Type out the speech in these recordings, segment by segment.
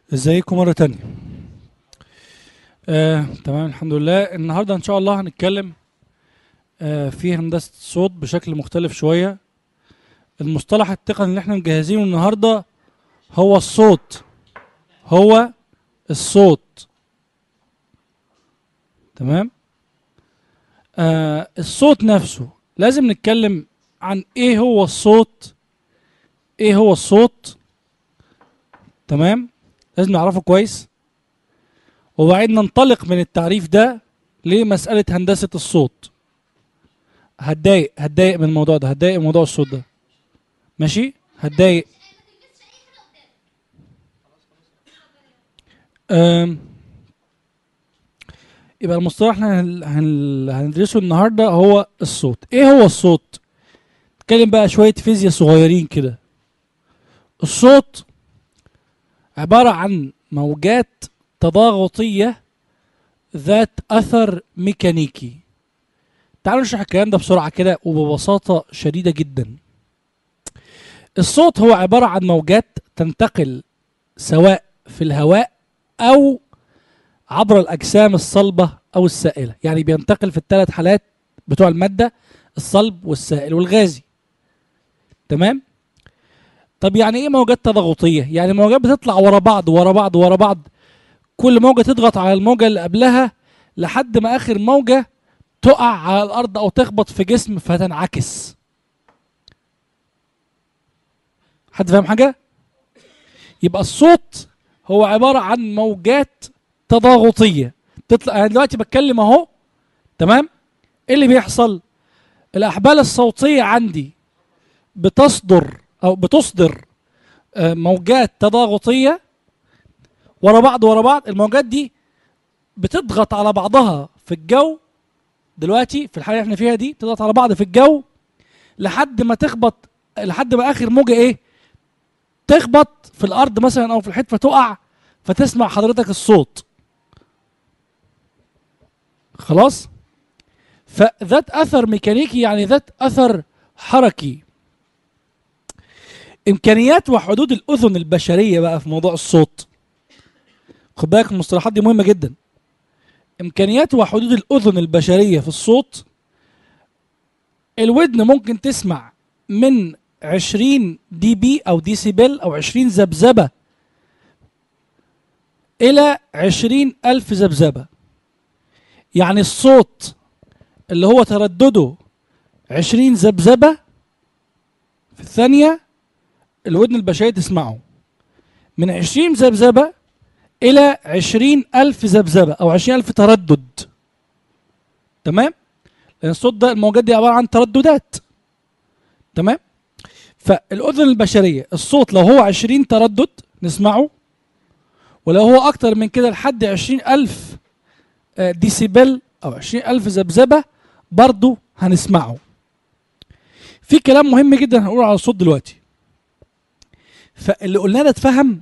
ازيكم مرة تانية آه، تمام الحمد لله النهاردة ان شاء الله هنتكلم آه، في هندسة الصوت بشكل مختلف شوية المصطلح التقني اللي احنا مجهزينه النهاردة هو الصوت هو الصوت تمام آه الصوت نفسه لازم نتكلم عن ايه هو الصوت ايه هو الصوت تمام لازم نعرفه كويس وبعدين ننطلق من التعريف ده لمسألة هندسة الصوت هتضايق هتضايق من الموضوع ده هتضايق من موضوع الصوت ده ماشي هتضايق أم. يبقى المصطلح اللي هن- هن- هندرسه النهارده هو الصوت ايه هو الصوت نتكلم بقى شوية فيزياء صغيرين كده الصوت عبارة عن موجات تضاغطية ذات أثر ميكانيكي تعالوا نشرح الكلام ده بسرعة كده وببساطة شديدة جدا الصوت هو عبارة عن موجات تنتقل سواء في الهواء أو عبر الأجسام الصلبة أو السائلة يعني بينتقل في الثلاث حالات بتوع المادة الصلب والسائل والغازي تمام طب يعني ايه موجات تضغطيه يعني موجات بتطلع ورا بعض ورا بعض ورا بعض كل موجه تضغط على الموجه اللي قبلها لحد ما اخر موجه تقع على الارض او تخبط في جسم فتنعكس حد فاهم حاجه يبقى الصوت هو عباره عن موجات تضاغطيه تطلع انا دلوقتي بتكلم اهو تمام ايه اللي بيحصل الاحبال الصوتيه عندي بتصدر او بتصدر آه، موجات تضاغطيه ورا بعض ورا بعض الموجات دي بتضغط على بعضها في الجو دلوقتي في الحاله اللي احنا فيها دي تضغط على بعض في الجو لحد ما تخبط لحد ما اخر موجه ايه تخبط في الارض مثلا او في الحيط فتقع فتسمع حضرتك الصوت خلاص فذات اثر ميكانيكي يعني ذات اثر حركي امكانيات وحدود الاذن البشريه بقى في موضوع الصوت خد بالك المصطلحات دي مهمه جدا امكانيات وحدود الاذن البشريه في الصوت الودن ممكن تسمع من 20 دي بي او ديسيبل او 20 ذبذبه الى 20 الف ذبذبه يعني الصوت اللي هو تردده 20 ذبذبه في الثانيه الودن البشرية تسمعه من عشرين ذبذبة إلى عشرين ألف ذبذبة أو عشرين ألف تردد تمام لأن الصوت ده الموجات دي عبارة عن ترددات تمام فالأذن البشرية الصوت لو هو عشرين تردد نسمعه ولو هو أكتر من كده لحد عشرين ألف آه، ديسيبل أو عشرين ألف ذبذبة برضو هنسمعه في كلام مهم جدا هنقوله على الصوت دلوقتي فاللي قلناه ده اتفهم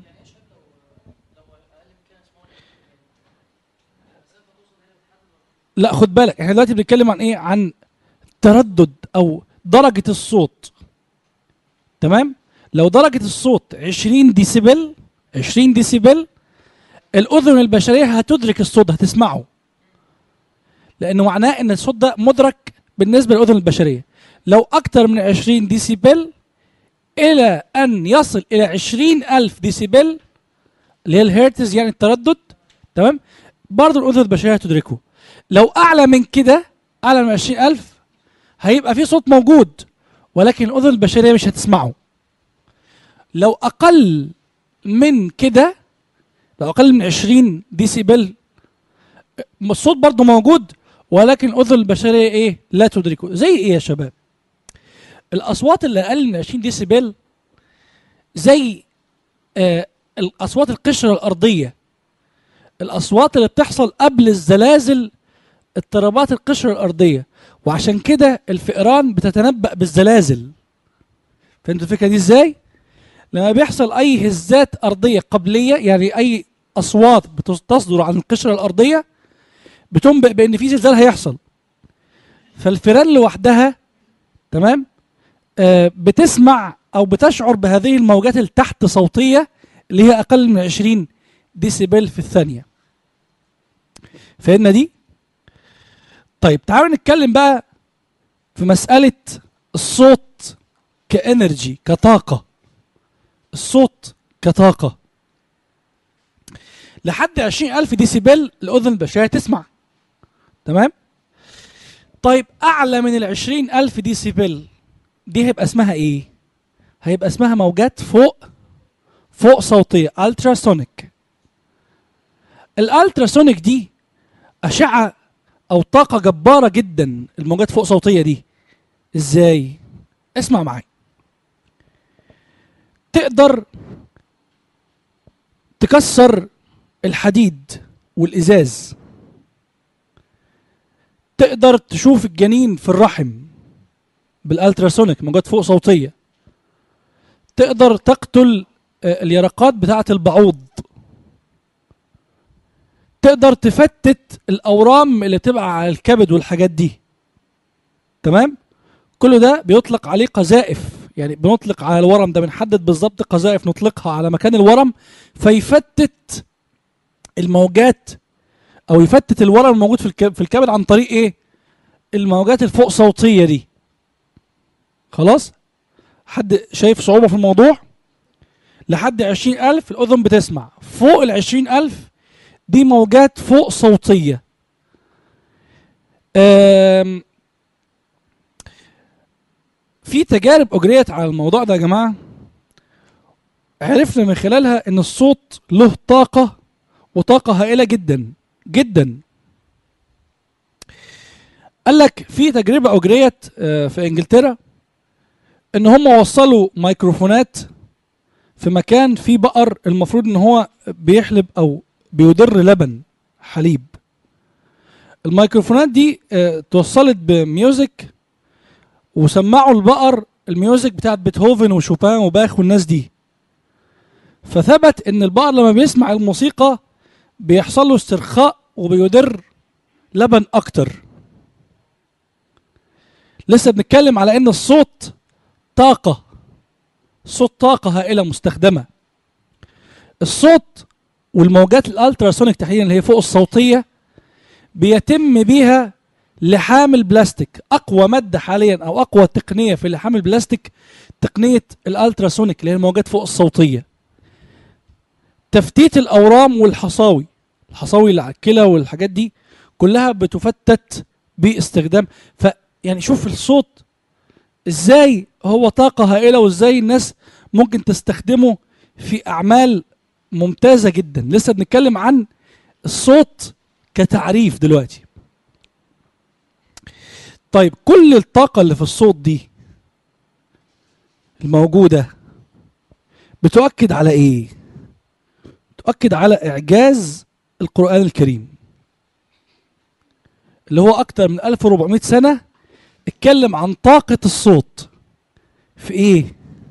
لا خد بالك احنا دلوقتي بنتكلم عن ايه عن تردد او درجة الصوت تمام لو درجة الصوت 20 ديسيبل 20 ديسيبل الأذن البشرية هتدرك الصوت ده هتسمعه لأنه معناه إن الصوت ده مدرك بالنسبة للأذن البشرية لو أكتر من 20 ديسيبل إلى أن يصل إلى 20 ألف ديسيبل اللي هي الهرتز يعني التردد تمام برضه الأذن البشرية هتدركه لو أعلى من كده أعلى من 20 ألف هيبقى في صوت موجود ولكن الأذن البشرية مش هتسمعه لو أقل من كده لو أقل من 20 ديسيبل الصوت برضه موجود ولكن الأذن البشرية إيه لا تدركه زي إيه يا شباب الاصوات اللي اقل من 20 ديسيبل زي آه الاصوات القشره الارضيه الاصوات اللي بتحصل قبل الزلازل اضطرابات القشره الارضيه وعشان كده الفئران بتتنبأ بالزلازل فهمتوا الفكره دي ازاي لما بيحصل اي هزات ارضيه قبليه يعني اي اصوات بتصدر عن القشره الارضيه بتنبئ بان في زلزال هيحصل فالفئران لوحدها تمام آه، بتسمع او بتشعر بهذه الموجات التحت صوتيه اللي هي اقل من 20 ديسيبل في الثانية فهمنا دي طيب تعالوا نتكلم بقى في مسألة الصوت كإنرجي كطاقة الصوت كطاقة لحد عشرين ألف ديسيبل الأذن البشرية تسمع تمام طيب أعلى من العشرين ألف ديسيبل دي هيبقى اسمها إيه هيبقى اسمها موجات فوق فوق صوتية التراسونيك الالتراسونيك دي أشعة أو طاقة جبارة جدا الموجات فوق صوتية دي ازاي اسمع معايا تقدر تكسر الحديد والازاز تقدر تشوف الجنين في الرحم بالالتراسونيك موجات فوق صوتيه تقدر تقتل آه، اليرقات بتاعه البعوض تقدر تفتت الاورام اللي تبقى على الكبد والحاجات دي تمام كل ده بيطلق عليه قذائف يعني بنطلق على الورم ده بنحدد بالظبط قذائف نطلقها على مكان الورم فيفتت الموجات او يفتت الورم الموجود في الك- في الكبد عن طريق ايه الموجات الفوق صوتيه دي خلاص حد شايف صعوبه في الموضوع لحد عشرين ألف الأذن بتسمع فوق العشرين ألف دي موجات فوق صوتية أم في تجارب أجريت على الموضوع ده يا جماعة عرفنا من خلالها إن الصوت له طاقة وطاقة هائلة جدا جدا قال لك في تجربة أجريت آه، في إنجلترا إن هم وصلوا ميكروفونات في مكان فيه بقر المفروض إن هو بيحلب أو بيدر لبن حليب الميكروفونات دي آه، توصلت بميوزك وسمعوا البقر الميوزك بتاعت بيتهوفن وشوبان وباخ والناس دي فثبت ان البقر لما بيسمع الموسيقى بيحصل له استرخاء وبيدر لبن اكتر لسه بنتكلم على ان الصوت طاقة صوت طاقة هائلة مستخدمة الصوت والموجات الالتراسونيك تحديدا اللي هي فوق الصوتية بيتم بيها لحام البلاستيك اقوى ماده حاليا او اقوى تقنيه في لحام البلاستيك تقنيه الالتراسونيك اللي هي الموجات فوق الصوتيه تفتيت الاورام والحصاوي الحصاوي اللي على الكلى والحاجات دي كلها بتفتت باستخدام ف يعني شوف الصوت ازاي هو طاقه هائله وازاي الناس ممكن تستخدمه في اعمال ممتازه جدا لسه بنتكلم عن الصوت كتعريف دلوقتي طيب كل الطاقة اللي في الصوت دي الموجودة بتؤكد على ايه؟ تؤكد على اعجاز القرآن الكريم اللي هو اكتر من 1400 سنة اتكلم عن طاقة الصوت في ايه؟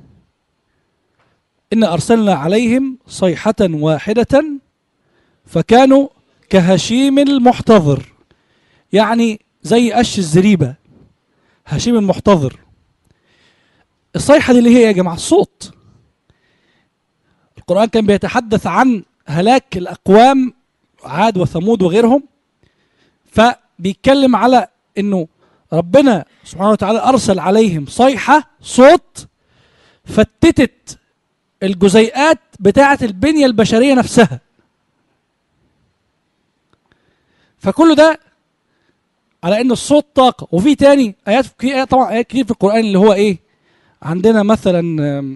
إن أرسلنا عليهم صيحة واحدة فكانوا كهشيم المحتضر يعني زي قش الزريبة هشيم المحتضر الصيحة دي اللي هي يا جماعة الصوت القرآن كان بيتحدث عن هلاك الأقوام عاد وثمود وغيرهم فبيتكلم على انه ربنا سبحانه وتعالى ارسل عليهم صيحة صوت فتتت الجزيئات بتاعة البنية البشرية نفسها فكل ده على ان الصوت طاقه وفي تاني ايات في آيات طبعا ايات كتير في القران اللي هو ايه عندنا مثلا آم،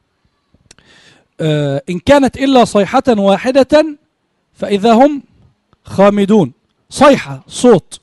آه، ان كانت الا صيحه واحده فاذا هم خامدون صيحه صوت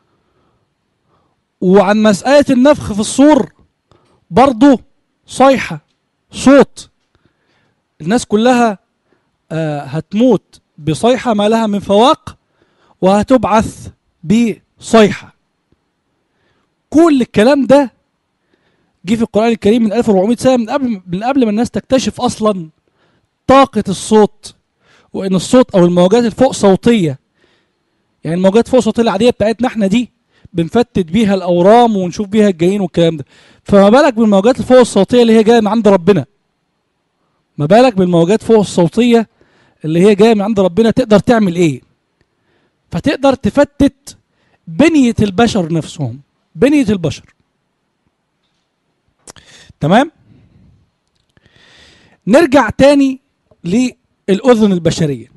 وعن مساله النفخ في الصور برضه صيحه صوت الناس كلها آه، هتموت بصيحه ما لها من فواق وهتبعث بصيحة كل الكلام ده جه في القرآن الكريم من 1400 سنة من قبل من قبل ما الناس تكتشف أصلا طاقة الصوت وإن الصوت أو الموجات الفوق صوتية يعني الموجات فوق صوتية العادية بتاعتنا احنا دي بنفتت بيها الأورام ونشوف بيها الجنين والكلام ده فما بالك بالموجات الفوق الصوتية اللي هي جاية من عند ربنا ما بالك بالموجات فوق الصوتية اللي هي جايه من عند ربنا تقدر تعمل ايه فتقدر تفتت بنيه البشر نفسهم بنيه البشر تمام نرجع تاني للاذن البشريه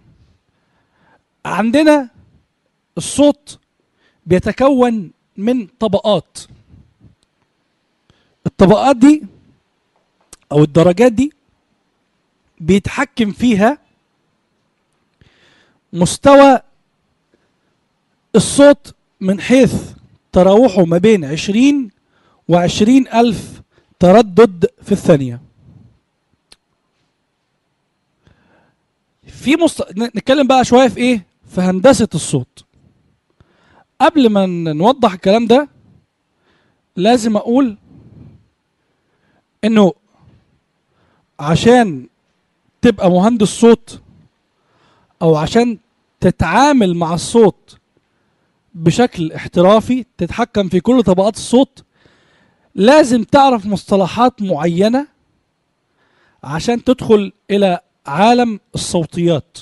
عندنا الصوت بيتكون من طبقات الطبقات دي او الدرجات دي بيتحكم فيها مستوى الصوت من حيث تراوحه ما بين عشرين وعشرين ألف تردد في الثانية في مست... ن- نتكلم بقى شوية في ايه في هندسة الصوت قبل ما ن- نوضح الكلام ده لازم اقول انه عشان تبقى مهندس صوت او عشان تتعامل مع الصوت بشكل احترافي تتحكم في كل طبقات الصوت لازم تعرف مصطلحات معينة عشان تدخل الى عالم الصوتيات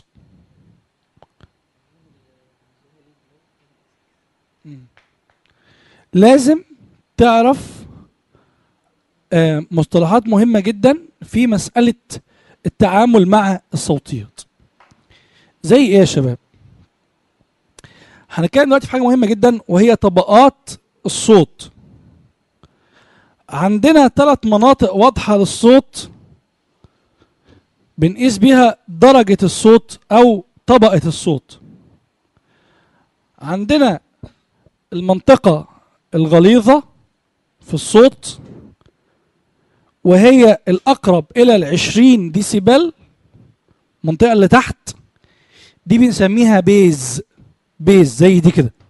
مم. لازم تعرف آه، مصطلحات مهمة جدا في مسألة التعامل مع الصوتيات زي ايه يا شباب هنتكلم دلوقتي في حاجة مهمة جدا وهي طبقات الصوت عندنا ثلاث مناطق واضحة للصوت بنقيس بيها درجة الصوت أو طبقة الصوت عندنا المنطقة الغليظة في الصوت وهي الأقرب إلى العشرين ديسيبل المنطقة اللي تحت دي بنسميها بيز بيز زي دي كده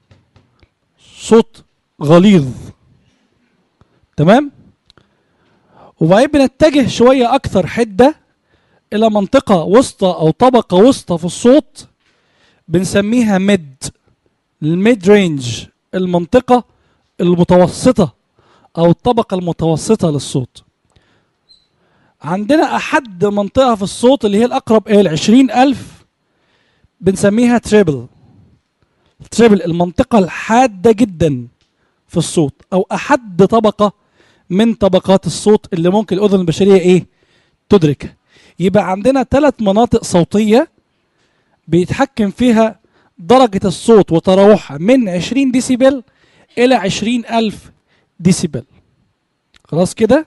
صوت غليظ تمام وبعدين بنتجه شوية أكثر حدة إلى منطقة وسطى أو طبقة وسطى في الصوت بنسميها ميد الميد رينج المنطقة المتوسطة أو الطبقة المتوسطة للصوت عندنا أحد منطقة في الصوت اللي هي الأقرب إلى العشرين ألف بنسميها تريبل تريبل المنطقة الحادة جدا في الصوت أو أحد طبقة من طبقات الصوت اللي ممكن الأذن البشرية إيه تدركها يبقى عندنا ثلاث مناطق صوتية بيتحكم فيها درجة الصوت وتراوحها من 20 ديسيبل إلى 20 ألف ديسيبل خلاص كده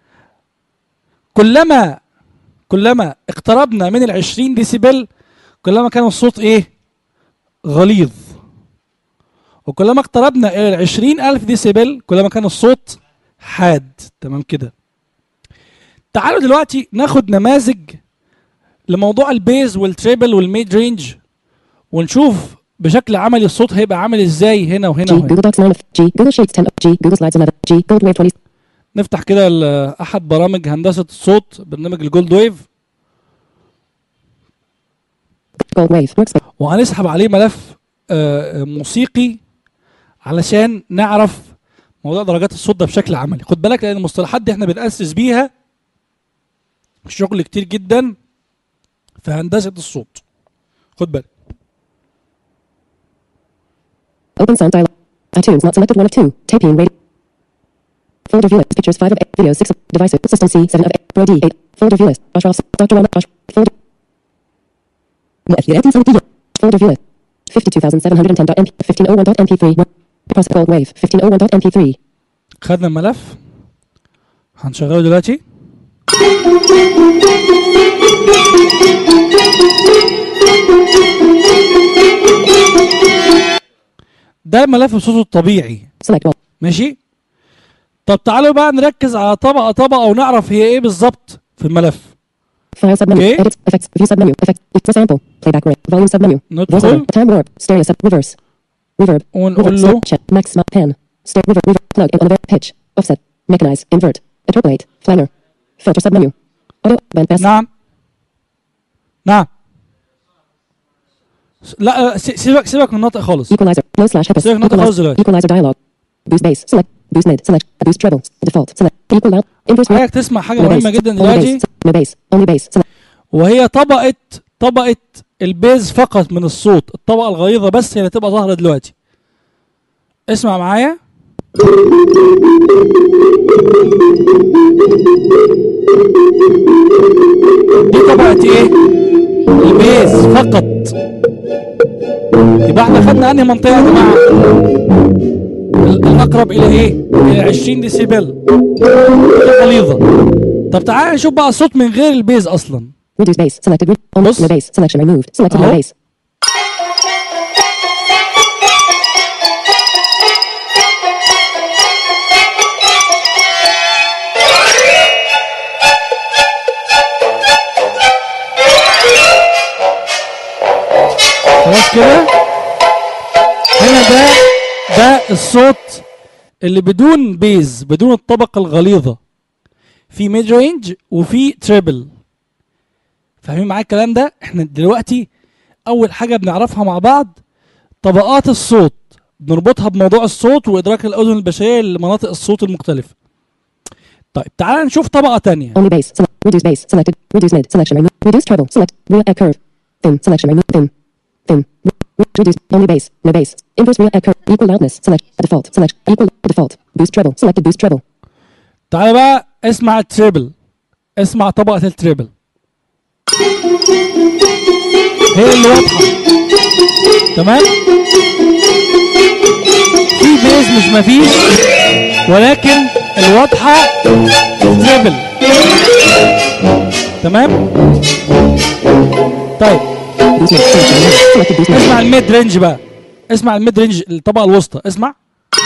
كلما كلما اقتربنا من ال 20 ديسيبل كلما كان الصوت ايه غليظ وكلما اقتربنا الى ال 20 ألف ديسيبل كلما كان الصوت حاد تمام كده تعالوا دلوقتي ناخد نماذج لموضوع البيز والتريبل والميد رينج ونشوف بشكل عملي الصوت هيبقى عامل ازاي هنا وهنا G وهنا Google Docs 9 of G Google Sheets 10 of G Google Slides 11 G Gold Wave 20 نفتح كده ال- احد برامج هندسه الصوت برنامج الجولد ويف Gold Wave Workspace وهنسحب عليه ملف آه، موسيقي علشان نعرف موضوع درجات الصوت ده بشكل عملي خد بالك لان المصطلحات دي احنا بنأسس بيها شغل كتير جدا في هندسه الصوت خد بالك Open sound dialog iTunes not selected 1 of 2 Taping radio Folder view list Pictures 5 of 8 Videos 6 of Devices System C 7 of 8 Pro D 8 Folder view list Ashraf Dr. Rama Ash Folder مؤثرات صوتية Folder view list 52710.mp 1501.mp3 Process Gold Wave 1501.mp3 خدنا الملف هنشغله دلوقتي ده ملف بصوته الطبيعي Select all ماشي طب تعالوا بقى نركز على طبقة طبقة ونعرف هي ايه بالظبط في الملف File submenu Okay. Edit Effects View submenu Effect Equal sample Playback rate Volume submenu ندخل Voiceover Time warp Stereo sub Reverse Reverb ونقول Reverb له Check Max Smart Pen Stereo Reverb Reverb Plug in on the pitch Offset Mechanize Invert Interpolate Flanger Filter submenu Auto Band Pass نعم نعم س- لا س- سيبك سيبك من النطق خالص Equalizer No slash headers سيبك نقطة خالص Equalizer دلوقتي Equalizer dialog Boost bass Select Boost mid Select Boost treble Default Select Equal loud Inverse عايزك تسمع حاجة No مهمة bass جدا Only دلوقتي bass No bass Only bass Select وهي طبقة طبقه البيز فقط من الصوت الطبقه الغليظه بس هي اللي هتبقى ظاهره دلوقتي اسمع معايا دي طبقه ايه البيز فقط يبقى احنا خدنا انهي منطقه يا جماعه ال- الاقرب الى ايه الى 20 ديسيبل غليظه طب تعالى نشوف بقى الصوت من غير البيز اصلا Reduce bass. Selected. Re- on Bus. no bass. Selection removed. Selected no Uh-huh. bass. خلاص كده هنا ده ده الصوت اللي بدون بيز بدون الطبقة الغليظة في ميد رينج وفي تريبل فاهمين معايا الكلام ده احنا دلوقتي اول حاجة بنعرفها مع بعض طبقات الصوت بنربطها بموضوع الصوت وادراك الاذن البشرية لمناطق الصوت المختلفة طيب تعال نشوف طبقة تانية Only bass. Select. Reduce bass. Selected. Reduce mid. Selection removed. Reduce treble. Select. Rear air curve. Thin. Selection removed. Thin. Thin. Re- re- reduce. Only bass. No bass. Inverse rear air curve. Equal loudness. Select. Default. Select. Equal. Default. Boost treble. Selected. Boost treble. تعال بقى اسمع التريبل اسمع طبقة التريبل هي اللي واضحة تمام في بيز مش مفيش ولكن الواضحة تريبل تمام طيب Boost mid. Selection removed. Selected. Boost mid. اسمع الميد رينج بقى اسمع الميد رينج الطبقة الوسطى اسمع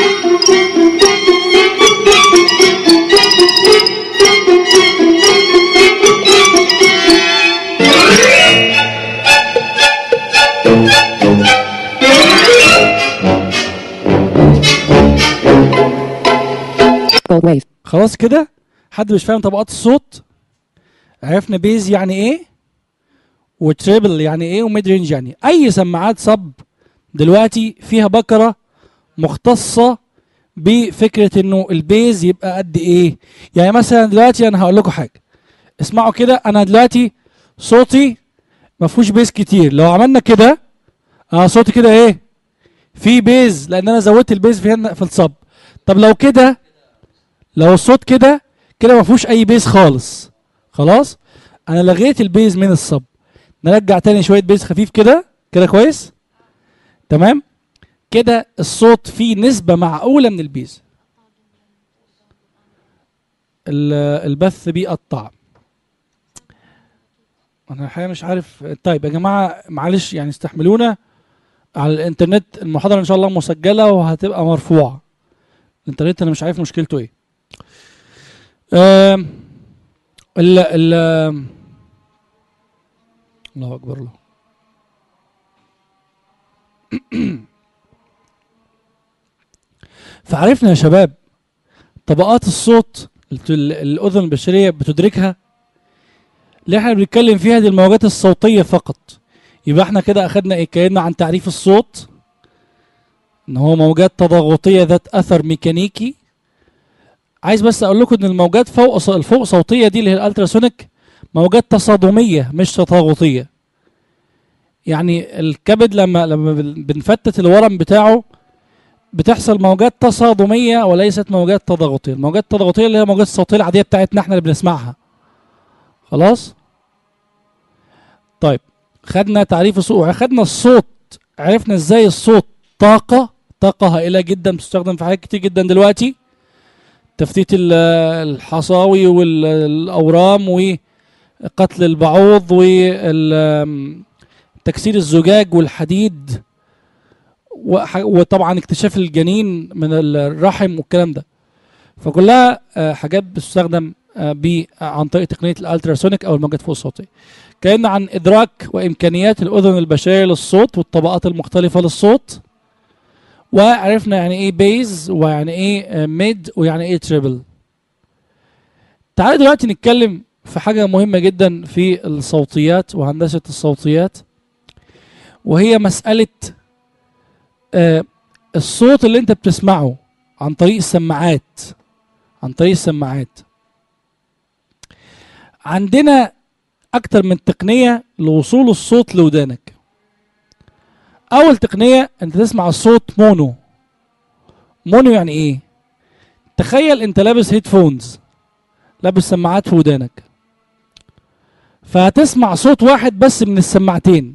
Gold wave. خلاص كده حد مش فاهم طبقات الصوت عرفنا بيز يعني ايه وتريبل يعني ايه وميد رينج يعني إيه. اي سماعات صب دلوقتي فيها بكره مختصه بفكره انه البيز يبقى قد ايه يعني مثلا دلوقتي انا هقول لكم حاجه اسمعوا كده انا دلوقتي صوتي ما فيهوش بيز كتير لو عملنا كده اه صوتي كده ايه في بيز لان انا زودت البيز في هنا في الصب طب لو كده لو الصوت كده كده ما فيهوش اي بيز خالص خلاص انا لغيت البيز من الصب نرجع تاني شويه بيز خفيف كده كده كويس تمام كده الصوت فيه نسبه معقوله من البيز ال- البث بيقطع انا الحقيقه مش عارف طيب يا جماعه معلش يعني استحملونا على الانترنت المحاضره ان شاء الله مسجله وهتبقى مرفوعه الانترنت انا مش عارف مشكلته ايه آم، ال ال آم، الله اكبر الله فعرفنا يا شباب طبقات الصوت الت- ال- الاذن البشريه بتدركها اللي احنا بنتكلم فيها دي الموجات الصوتيه فقط يبقى احنا كده اخدنا ايه اتكلمنا عن تعريف الصوت ان هو موجات تضاغطيه ذات اثر ميكانيكي عايز بس اقول لكم ان الموجات فوق ص- الفوق صوتيه دي اللي هي الالتراسونيك موجات تصادميه مش تضاغطيه يعني الكبد لما لما بن- بنفتت الورم بتاعه بتحصل موجات تصادميه وليست موجات تضاغطيه الموجات التضاغطيه اللي هي الموجات الصوتيه العاديه بتاعتنا احنا اللي بنسمعها خلاص طيب خدنا تعريف الصوت خدنا الصوت عرفنا ازاي الصوت طاقه طاقه هائله جدا بتستخدم في حاجات كتير جدا دلوقتي تفتيت ال- الحصاوي والاورام وقتل البعوض وتكسير الزجاج والحديد وح- وطبعا اكتشاف الجنين من الرحم والكلام ده فكلها آه، حاجات بتستخدم آه، ب عن طريق تقنيه الالتراسونيك او الموجات فوق الصوتيه اتكلمنا عن ادراك وامكانيات الاذن البشريه للصوت والطبقات المختلفه للصوت وعرفنا يعني ايه بيز ويعني ايه ميد ويعني ايه تريبل تعالوا دلوقتي نتكلم في حاجة مهمة جدا في الصوتيات وهندسة الصوتيات وهي مسألة آه الصوت اللي انت بتسمعه عن طريق السماعات عن طريق السماعات عندنا اكتر من تقنيه لوصول الصوت لودانك اول تقنيه انت تسمع الصوت مونو مونو يعني ايه تخيل انت لابس هيدفونز لابس سماعات في ودانك فهتسمع صوت واحد بس من السماعتين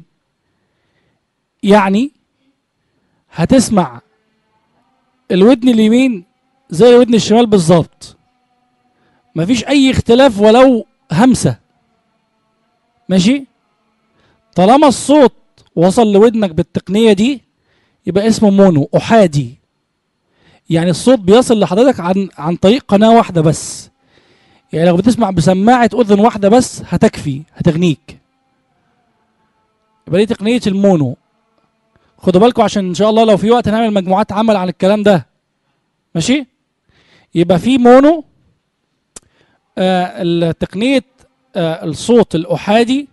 يعني هتسمع الودن اليمين زي الودن الشمال بالظبط مفيش اي اختلاف ولو همسه ماشي طالما الصوت وصل لودنك بالتقنيه دي يبقى اسمه مونو احادي يعني الصوت بيصل لحضرتك عن عن طريق قناه واحده بس يعني لو بتسمع بسماعه اذن واحده بس هتكفي هتغنيك يبقى دي تقنيه المونو خدوا بالكم عشان ان شاء الله لو في وقت نعمل مجموعات عمل عن الكلام ده ماشي يبقى في مونو آه تقنيه آه الصوت الاحادي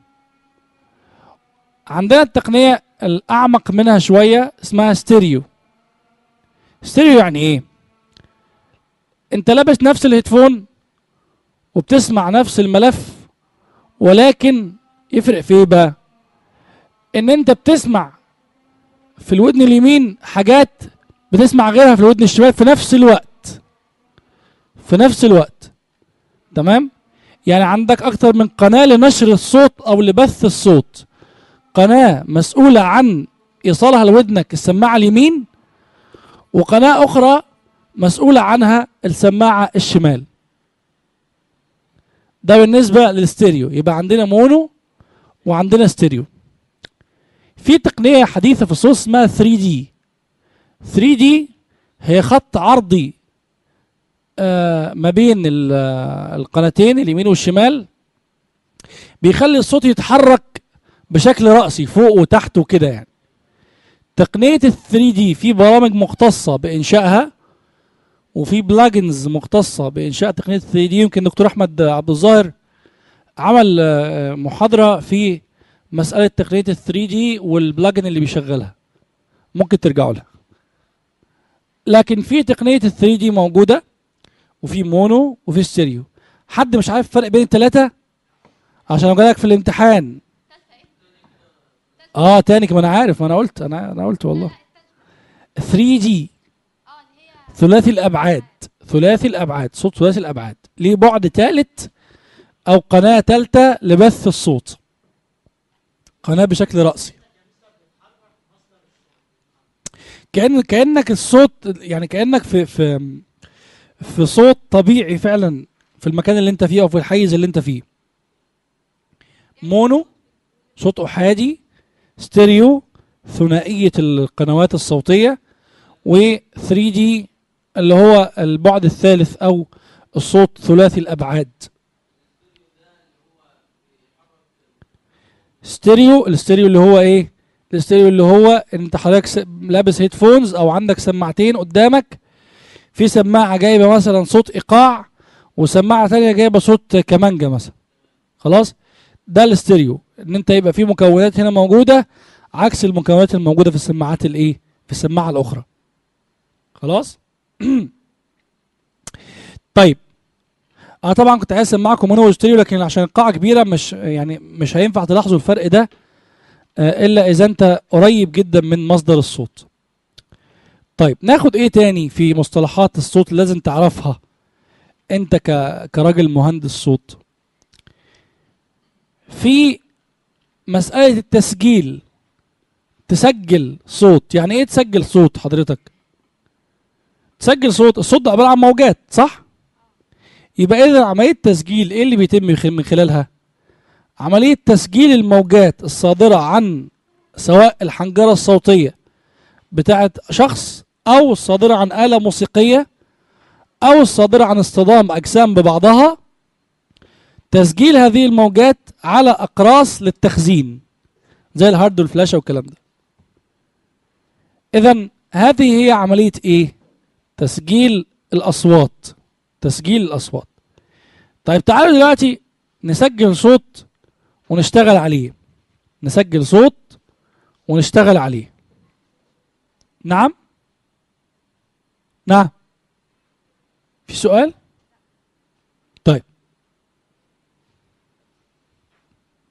عندنا التقنيه الاعمق منها شويه اسمها ستيريو ستيريو يعني ايه انت لابس نفس الهيدفون وبتسمع نفس الملف ولكن يفرق في ايه بقى ان انت بتسمع في الودن اليمين حاجات بتسمع غيرها في الودن الشمال في نفس الوقت في نفس الوقت تمام يعني عندك اكتر من قناه لنشر الصوت او لبث الصوت قناه مسؤوله عن ايصالها لودنك السماعه اليمين وقناه اخرى مسؤوله عنها السماعه الشمال ده بالنسبه للستيريو يبقى عندنا مونو وعندنا ستيريو في تقنيه حديثه في الصوت اسمها 3 دي 3 دي هي خط عرضي آه ما بين القناتين اليمين والشمال بيخلي الصوت يتحرك بشكل رأسي فوق وتحت وكده يعني تقنية ال 3 دي في برامج مختصة بإنشائها وفي بلاجنز مختصة بإنشاء تقنية ال 3 دي يمكن دكتور أحمد عبد الظاهر عمل آه محاضرة في مسألة تقنية ال 3 دي والبلاجن اللي بيشغلها ممكن ترجعوا لها لكن في تقنية ال 3 دي موجودة وفي مونو وفي ستيريو حد مش عارف الفرق بين التلاتة عشان لو جالك في الامتحان اه تاني ما انا عارف ما انا قلت انا انا قلت والله 3 دي ثلاثي الابعاد ثلاثي الابعاد صوت ثلاثي الابعاد ليه بعد ثالث او قناه ثالثه لبث الصوت قناه بشكل راسي كان كانك الصوت يعني كانك في في في صوت طبيعي فعلا في المكان اللي انت فيه او في الحيز اللي انت فيه مونو صوت احادي ستيريو ثنائيه القنوات الصوتيه و 3 دي اللي هو البعد الثالث او الصوت ثلاثي الابعاد ستيريو الستيريو اللي هو ايه الستيريو اللي هو انت حضرتك لابس هيدفونز او عندك سماعتين قدامك في سماعه جايبه مثلا صوت ايقاع وسماعه ثانيه جايبه صوت كمانجا مثلا خلاص ده الاستيريو ان انت يبقى في مكونات هنا موجوده عكس المكونات الموجوده في السماعات الايه في السماعه الاخرى خلاص طيب انا طبعا كنت عايز اسمعكم مونو وستيريو لكن عشان القاعه كبيره مش يعني مش هينفع تلاحظوا الفرق ده آه الا اذا انت قريب جدا من مصدر الصوت طيب ناخد ايه تاني في مصطلحات الصوت اللي لازم تعرفها انت ك... كراجل مهندس صوت في مسألة التسجيل تسجل صوت يعني ايه تسجل صوت حضرتك تسجل صوت الصوت ده عبارة عن موجات صح يبقى اذا عملية تسجيل ايه اللي بيتم من خلالها عملية تسجيل الموجات الصادرة عن سواء الحنجرة الصوتية بتاعة شخص أو الصادرة عن آلة موسيقية أو الصادرة عن اصطدام أجسام ببعضها تسجيل هذه الموجات على أقراص للتخزين زي الهارد والفلاشة والكلام ده إذا هذه هي عملية إيه؟ تسجيل الأصوات تسجيل الأصوات طيب تعالوا دلوقتي نسجل صوت ونشتغل عليه نسجل صوت ونشتغل عليه نعم نعم في سؤال طيب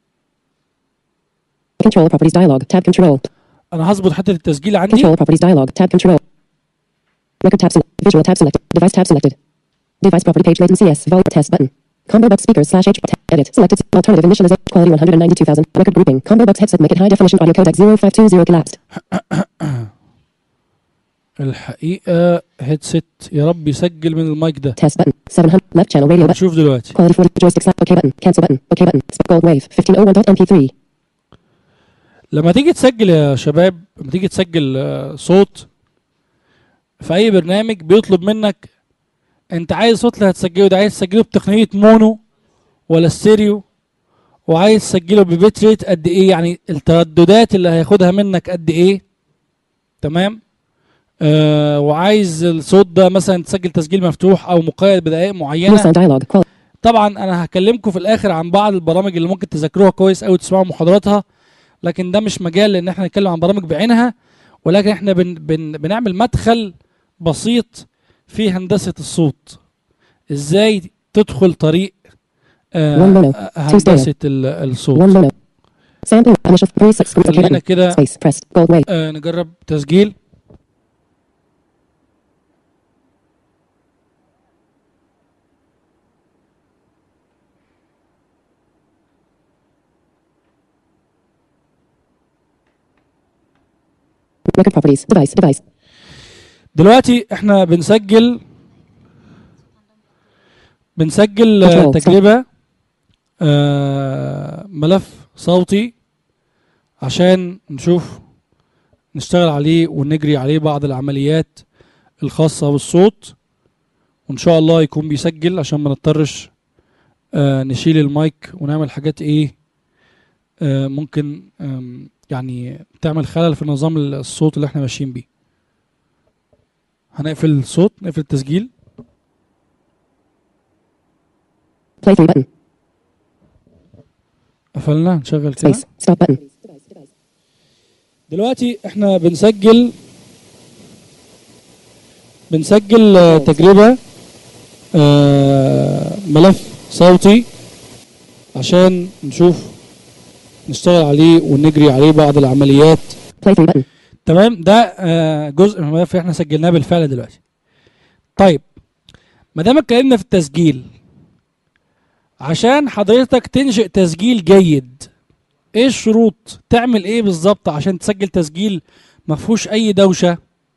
Control properties dialog. Tab control. انا هظبط حته التسجيل عندي Control properties dialog. Tab control. Record tab select. Visual tab selected. Device tab selected. Device property page latency S. Volume test button. Combo box speakers slash H. Tab, edit. Selected. Alternative initialization. Quality 192,000. Record grouping. Combo box headset. Make it high definition audio codec 0520 collapsed. الحقيقه هيدسيت يا رب يسجل من المايك ده Test button. 700. Left channel radio button. نشوف دلوقتي Quality 40. Joystick slash. OK button. Cancel button. OK button. Spot gold wave. 1501.mp3. لما تيجي تسجل يا شباب لما تيجي تسجل آه، صوت في اي برنامج بيطلب منك انت عايز صوت اللي هتسجله ده عايز تسجله بتقنيه مونو ولا ستيريو وعايز تسجله ببيت ريت قد ايه يعني الترددات اللي هياخدها منك قد ايه تمام آه وعايز الصوت ده مثلا تسجل تسجيل مفتوح او مقيد بدقائق New معينه sound dialog. Quality. طبعا انا هكلمكم في الاخر عن بعض البرامج اللي ممكن تذاكروها كويس قوي وتسمعوا محاضراتها لكن ده مش مجال ان احنا نتكلم عن برامج بعينها ولكن احنا بن بن بنعمل مدخل بسيط في هندسة الصوت ازاي تدخل طريق آه One mono. آه، هندسة ال- One الصوت mono. Sample. Initial. Preset. Screen. OK خلينا button. كده Space. Press. Gold wave. آه نجرب تسجيل Record properties. Device. Device. دلوقتي احنا بنسجل بنسجل آه، Control. تجربة آه، ملف صوتي عشان نشوف نشتغل عليه ونجري عليه بعض العمليات الخاصة بالصوت وان شاء الله يكون بيسجل عشان ما نضطرش آه، نشيل المايك ونعمل حاجات ايه آه، ممكن آم، يعني تعمل خلل في نظام الصوت اللي احنا ماشيين بيه هنقفل الصوت نقفل التسجيل Play 3 button. قفلنا نشغل كده Space. Stop button. دلوقتي احنا بنسجل بنسجل آه، تجربة آه، ملف صوتي عشان نشوف نشتغل عليه ونجري عليه بعض العمليات Play 3 button. تمام ده آه، جزء من الملف احنا سجلناه بالفعل دلوقتي طيب ما دام اتكلمنا في التسجيل عشان حضرتك تنشئ تسجيل جيد ايه الشروط تعمل ايه بالظبط عشان تسجل تسجيل ما فيهوش اي دوشه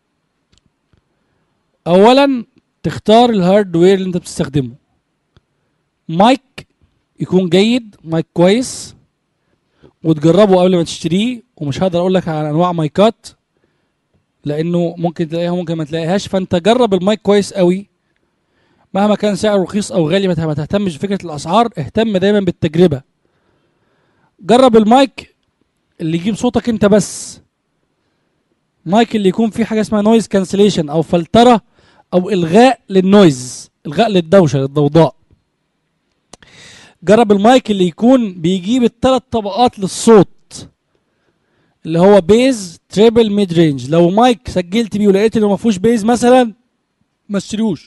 اولا تختار الهاردوير اللي انت بتستخدمه مايك يكون جيد مايك كويس وتجربه قبل ما تشتريه ومش هقدر اقول لك على انواع مايكات لانه ممكن تلاقيها ممكن ما تلاقيهاش فانت جرب المايك كويس قوي مهما كان سعره رخيص او غالي ما ته- ما تهتمش بفكره الاسعار اهتم دايما بالتجربه جرب المايك اللي يجيب صوتك انت بس مايك اللي يكون فيه حاجه اسمها نويز كانسليشن او فلتره او الغاء للنويز الغاء للدوشه للضوضاء جرب المايك اللي يكون بيجيب الثلاث طبقات للصوت اللي هو بيز تريبل ميد رينج لو مايك سجلت بيه ولقيت انه ما فيهوش بيز مثلا ما اشتريهوش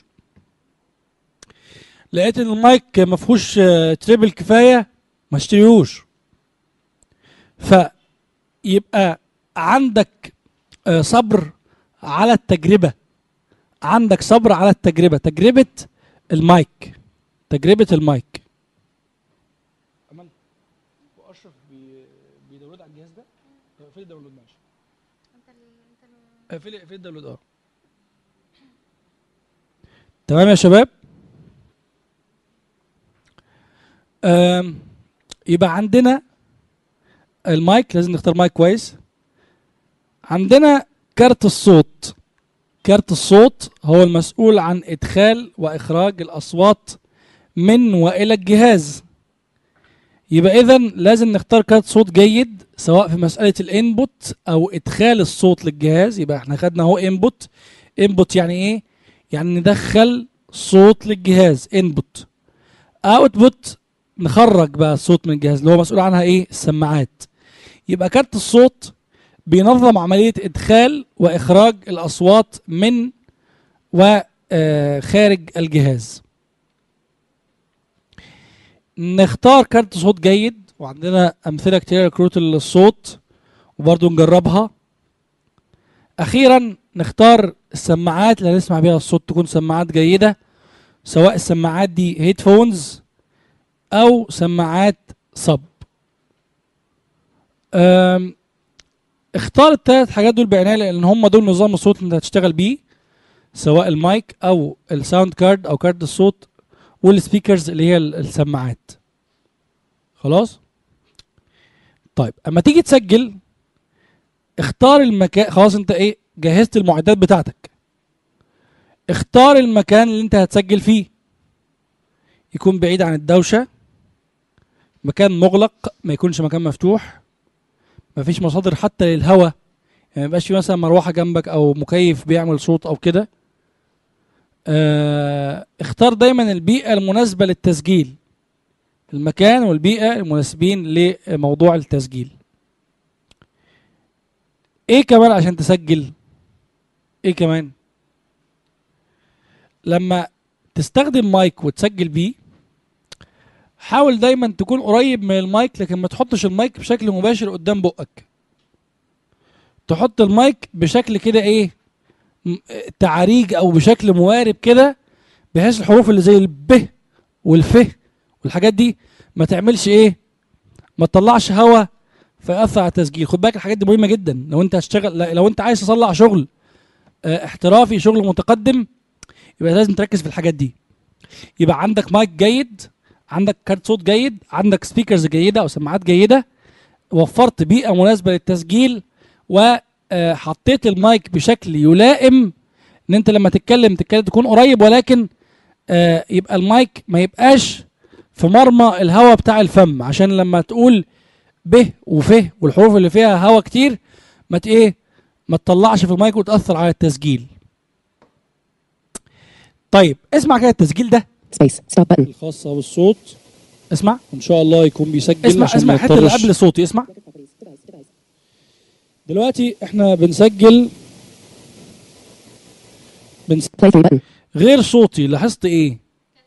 لقيت ان المايك ما فيهوش آه، تريبل كفايه ما اشتريهوش فيبقى عندك آه، صبر على التجربه عندك صبر على التجربه تجربه المايك تجربه المايك واشرف بيداونلود على الجهاز ده اقفلي الداونلود ماشي اقفلي اقفلي الداونلود اه تمام يا شباب آم، يبقى عندنا المايك لازم نختار مايك كويس عندنا كارت الصوت كارت الصوت هو المسؤول عن ادخال واخراج الاصوات من والى الجهاز يبقى اذا لازم نختار كارت صوت جيد سواء في مساله الانبوت او ادخال الصوت للجهاز يبقى احنا خدنا اهو انبوت انبوت يعني ايه يعني ندخل صوت للجهاز انبوت اوتبوت نخرج بقى الصوت من الجهاز اللي هو مسؤول عنها ايه السماعات يبقى كارت الصوت بينظم عمليه ادخال واخراج الاصوات من وخارج الجهاز نختار كارت صوت جيد وعندنا امثله كتير لكروت الصوت وبرضه نجربها اخيرا نختار السماعات اللي هنسمع بيها الصوت تكون سماعات جيده سواء السماعات دي هيدفونز او سماعات صب أم، اختار الثلاث حاجات دول بعنايه لان هم دول نظام الصوت اللي انت هتشتغل بيه سواء المايك او الساوند كارد او كارد الصوت والسبيكرز اللي هي ال- السماعات خلاص طيب اما تيجي تسجل اختار المكان خلاص انت ايه جهزت المعدات بتاعتك اختار المكان اللي انت هتسجل فيه يكون بعيد عن الدوشة مكان مغلق ما يكونش مكان مفتوح مفيش مصادر حتى للهواء يعني ما يبقاش في مثلا مروحة جنبك او مكيف بيعمل صوت او كده اه اختار دايما البيئة المناسبة للتسجيل المكان والبيئة المناسبين لموضوع التسجيل ايه كمان عشان تسجل ايه كمان لما تستخدم مايك وتسجل بيه حاول دايما تكون قريب من المايك لكن ما تحطش المايك بشكل مباشر قدام بقك تحط المايك بشكل كده ايه م- تعاريج او بشكل موارب كده بحيث الحروف اللي زي الب والف والحاجات دي ما تعملش ايه ما تطلعش هوا فيأثر على التسجيل خد بالك الحاجات دي مهمه جدا لو انت هتشتغل لا- لو انت عايز تصلح شغل اه، احترافي شغل متقدم يبقى لازم تركز في الحاجات دي يبقى عندك مايك جيد عندك كارت صوت جيد عندك سبيكرز جيده او سماعات جيده وفرت بيئه مناسبه للتسجيل وحطيت المايك بشكل يلائم ان انت لما تتكلم تتكلم تكون قريب ولكن آه، يبقى المايك ما يبقاش في مرمى الهواء بتاع الفم عشان لما تقول ب وف والحروف اللي فيها هواء كتير ما ت- ايه ما تطلعش في المايك وتاثر على التسجيل طيب اسمع كده التسجيل ده Space. Stop button. الخاصه بالصوت اسمع ان شاء الله يكون بيسجل اسمع عشان اسمع ما الحته اللي يضطرش. قبل صوتي اسمع دلوقتي احنا بنسجل بنس... Play 3 button. غير صوتي لاحظت ايه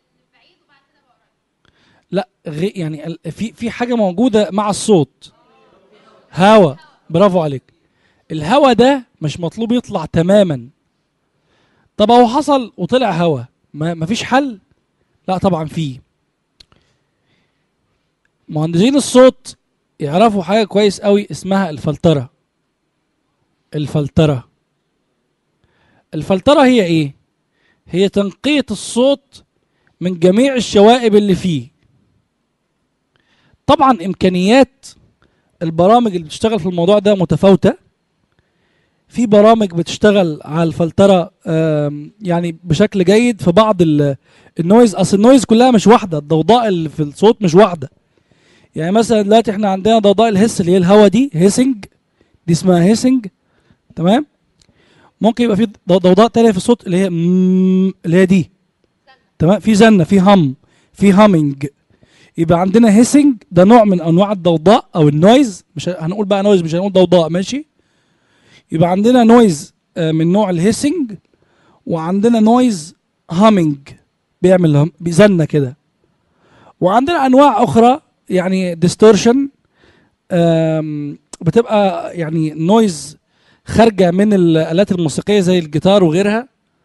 لا غي يعني ال- في في حاجه موجوده مع الصوت هوا برافو عليك الهوا ده مش مطلوب يطلع تماما طب هو حصل وطلع هوا ما مفيش حل لا طبعا فيه مهندسين الصوت يعرفوا حاجه كويس قوي اسمها الفلتره الفلتره الفلتره هي ايه هي تنقية الصوت من جميع الشوائب اللي فيه طبعا امكانيات البرامج اللي بتشتغل في الموضوع ده متفاوتة في برامج بتشتغل على الفلترة آم، يعني بشكل جيد في بعض ال- النويز اصل النويز كلها مش واحدة الضوضاء اللي في الصوت مش واحدة يعني مثلا دلوقتي احنا عندنا ضوضاء الهس اللي هي الهوا دي هيسنج دي اسمها هيسنج تمام ممكن يبقى في ضو- ضوضاء تانية في الصوت اللي هي مم اللي هي دي تمام في زنة في هم في هامينج يبقى عندنا هيسنج ده نوع من انواع الضوضاء او النويز مش ه- هنقول بقى نويز مش هنقول ضوضاء ماشي يبقى عندنا نويز آه، من نوع الهيسنج وعندنا نويز هامينج بيعمل هم- بيزنة كده وعندنا انواع اخرى يعني ديستورشن بتبقى يعني نويز خارجه من الالات الموسيقيه زي الجيتار وغيرها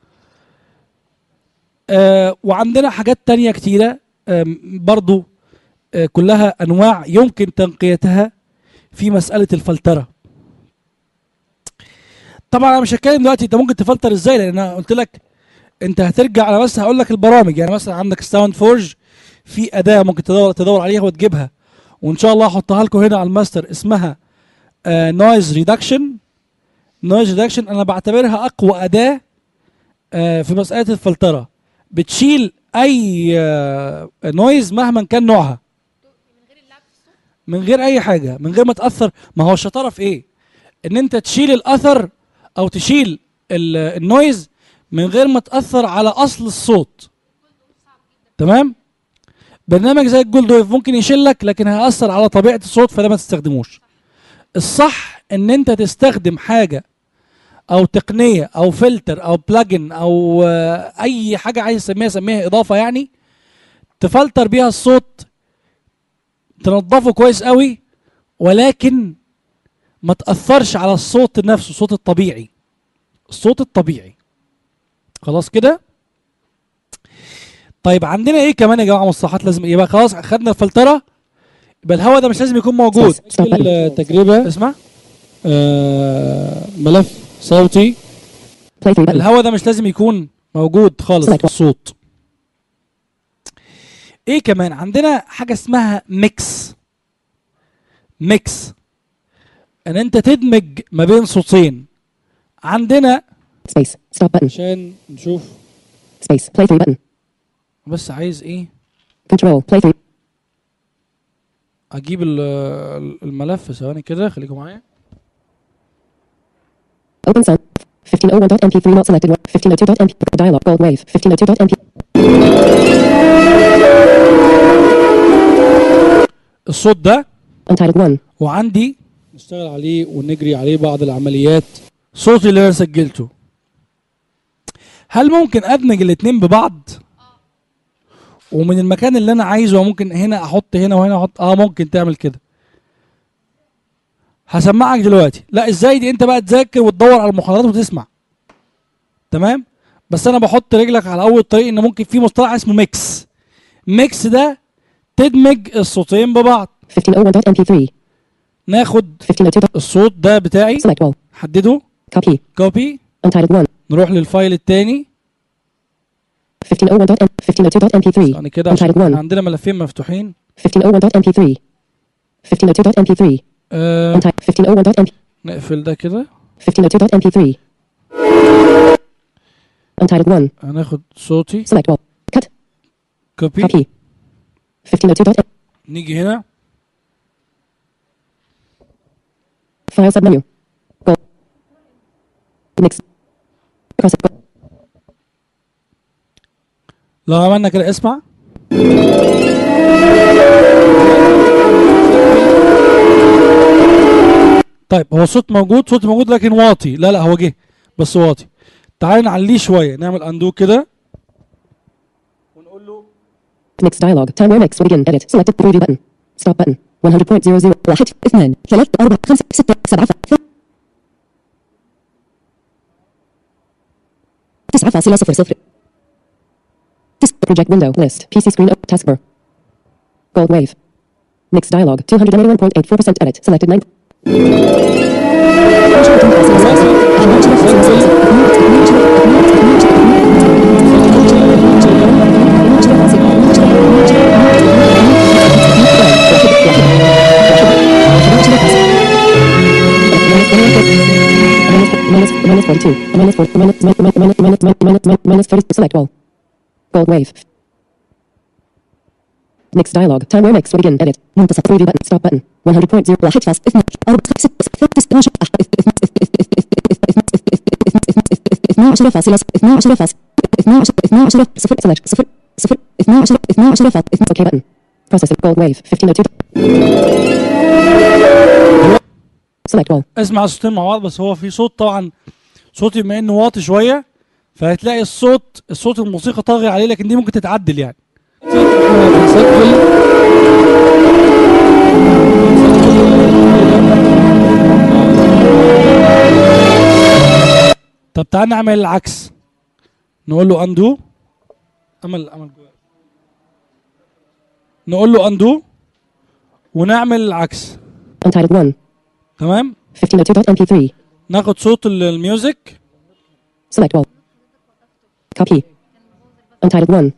آه وعندنا حاجات تانية كتيرة آم، برضو آه كلها أنواع يمكن تنقيتها في مسألة الفلترة طبعا أنا مش هتكلم دلوقتي أنت ممكن تفلتر إزاي لأن أنا قلت لك أنت هترجع أنا بس هقول لك البرامج يعني مثلا عندك ساوند فورج في أداة ممكن تدور تدور عليها وتجيبها وإن شاء الله هحطها لكم هنا على الماستر اسمها نويز ريدكشن نويز ريدكشن انا بعتبرها اقوى اداه آه، في مساله الفلتره بتشيل اي نويز مهما كان نوعها من غير اي حاجه من غير ما تاثر ما هو الشطاره في ايه ان انت تشيل الاثر او تشيل ال- النويز من غير ما تاثر على اصل الصوت تمام برنامج زي الجولد ويف ممكن يشيلك لكن هيأثر على طبيعه الصوت فده ما تستخدموش الصح ان انت تستخدم حاجه او تقنيه او فلتر او بلجن او آه، اي حاجه عايز تسميها سميها اضافه يعني تفلتر بيها الصوت تنظفه كويس قوي ولكن ما تاثرش على الصوت نفسه الصوت الطبيعي الصوت الطبيعي خلاص كده طيب عندنا ايه كمان يا جماعه مصطلحات لازم ايه بقى خلاص خدنا الفلتره يبقى الهواء ده مش لازم يكون موجود Stop button. التجربة اسمع آه ملف صوتي Play 3 button. الهواء ده مش لازم يكون موجود خالص Select في الصوت ايه كمان عندنا حاجه اسمها ميكس ميكس ان انت تدمج ما بين صوتين عندنا Space. Stop button. عشان نشوف Space. Play 3 button. بس عايز ايه Control. Play 3. اجيب ال- الملف ثواني كده خليكم معايا Open sound. 1501.mp3 not selected. 1502.mp. Dialog. Gold wave. 1502.mp. الصوت ده Untitled 1. وعندي نشتغل عليه ونجري عليه بعض العمليات صوتي اللي انا سجلته هل ممكن ادمج الاتنين ببعض ومن المكان اللي انا عايزه ممكن هنا احط هنا وهنا احط اه ممكن تعمل كده هسمعك دلوقتي لا ازاي دي انت بقى تذاكر وتدور على المحاضرات وتسمع تمام بس انا بحط رجلك على اول طريق ان ممكن في مصطلح اسمه ميكس ميكس ده تدمج الصوتين ببعض 1501.mp3. ناخد 1502. الصوت ده بتاعي Select all. حدده Copy. كوبي Untitled 1. نروح للفايل التاني 1501. 1502.mp3. يعني كده عشان Untitled احنا 1. عندنا ملفين مفتوحين 1501.mp3. 1502.mp3. آه Untitled 1501.mp. نقفل ده كده 1502.mp3. Untitled 1. هناخد صوتي Select all. Cut. كوبي Copy. 1502. نيجي هنا File submenu. Go. Mix. Process. لو عملنا كده اسمع طيب هو الصوت موجود صوت موجود لكن واطي لا لا هو جه بس واطي تعالى نعليه شويه نعمل اندو كده ونقول له Mix dialog. Timer mix will begin. Edit. Selected 3D button. Stop button. 100.00. واحد اثنان ثلاثة أربعة خمسة ستة سبعة ث- تسعة فاصلة صفر صفر تس project window list PC screen up taskbar gold wave mix dialog 281.84% edit selected 9 minus minus 42 minus 4 minus minus minus minus minus minus minus 30 select all gold wave mix dialog timer mix will begin edit منتصف 3D button stop button 100.0 واحد فاصل اثنان أربعة ستة ستة ستة اثنا عشر فاصلة اثنا عشر فاصل اثنا عشر اثنا عشر صفر select صفر صفر اثنا عشر اثنا عشر فاصل اثنا okay button process gold wave 1502 select all اسمع الصوتين مع بعض بس هو في صوت طبعا صوتي بما انه واطي شويه فهتلاقي الصوت الصوت الموسيقى طاغي عليه لكن دي ممكن تتعدل يعني احنا بنسجل طب تعال نعمل العكس نقول له اندو امل امل جوه. نقول له اندو ونعمل العكس untitled 1 تمام 1502.mp3 ناخد صوت ال- الميوزك select all copy untitled 1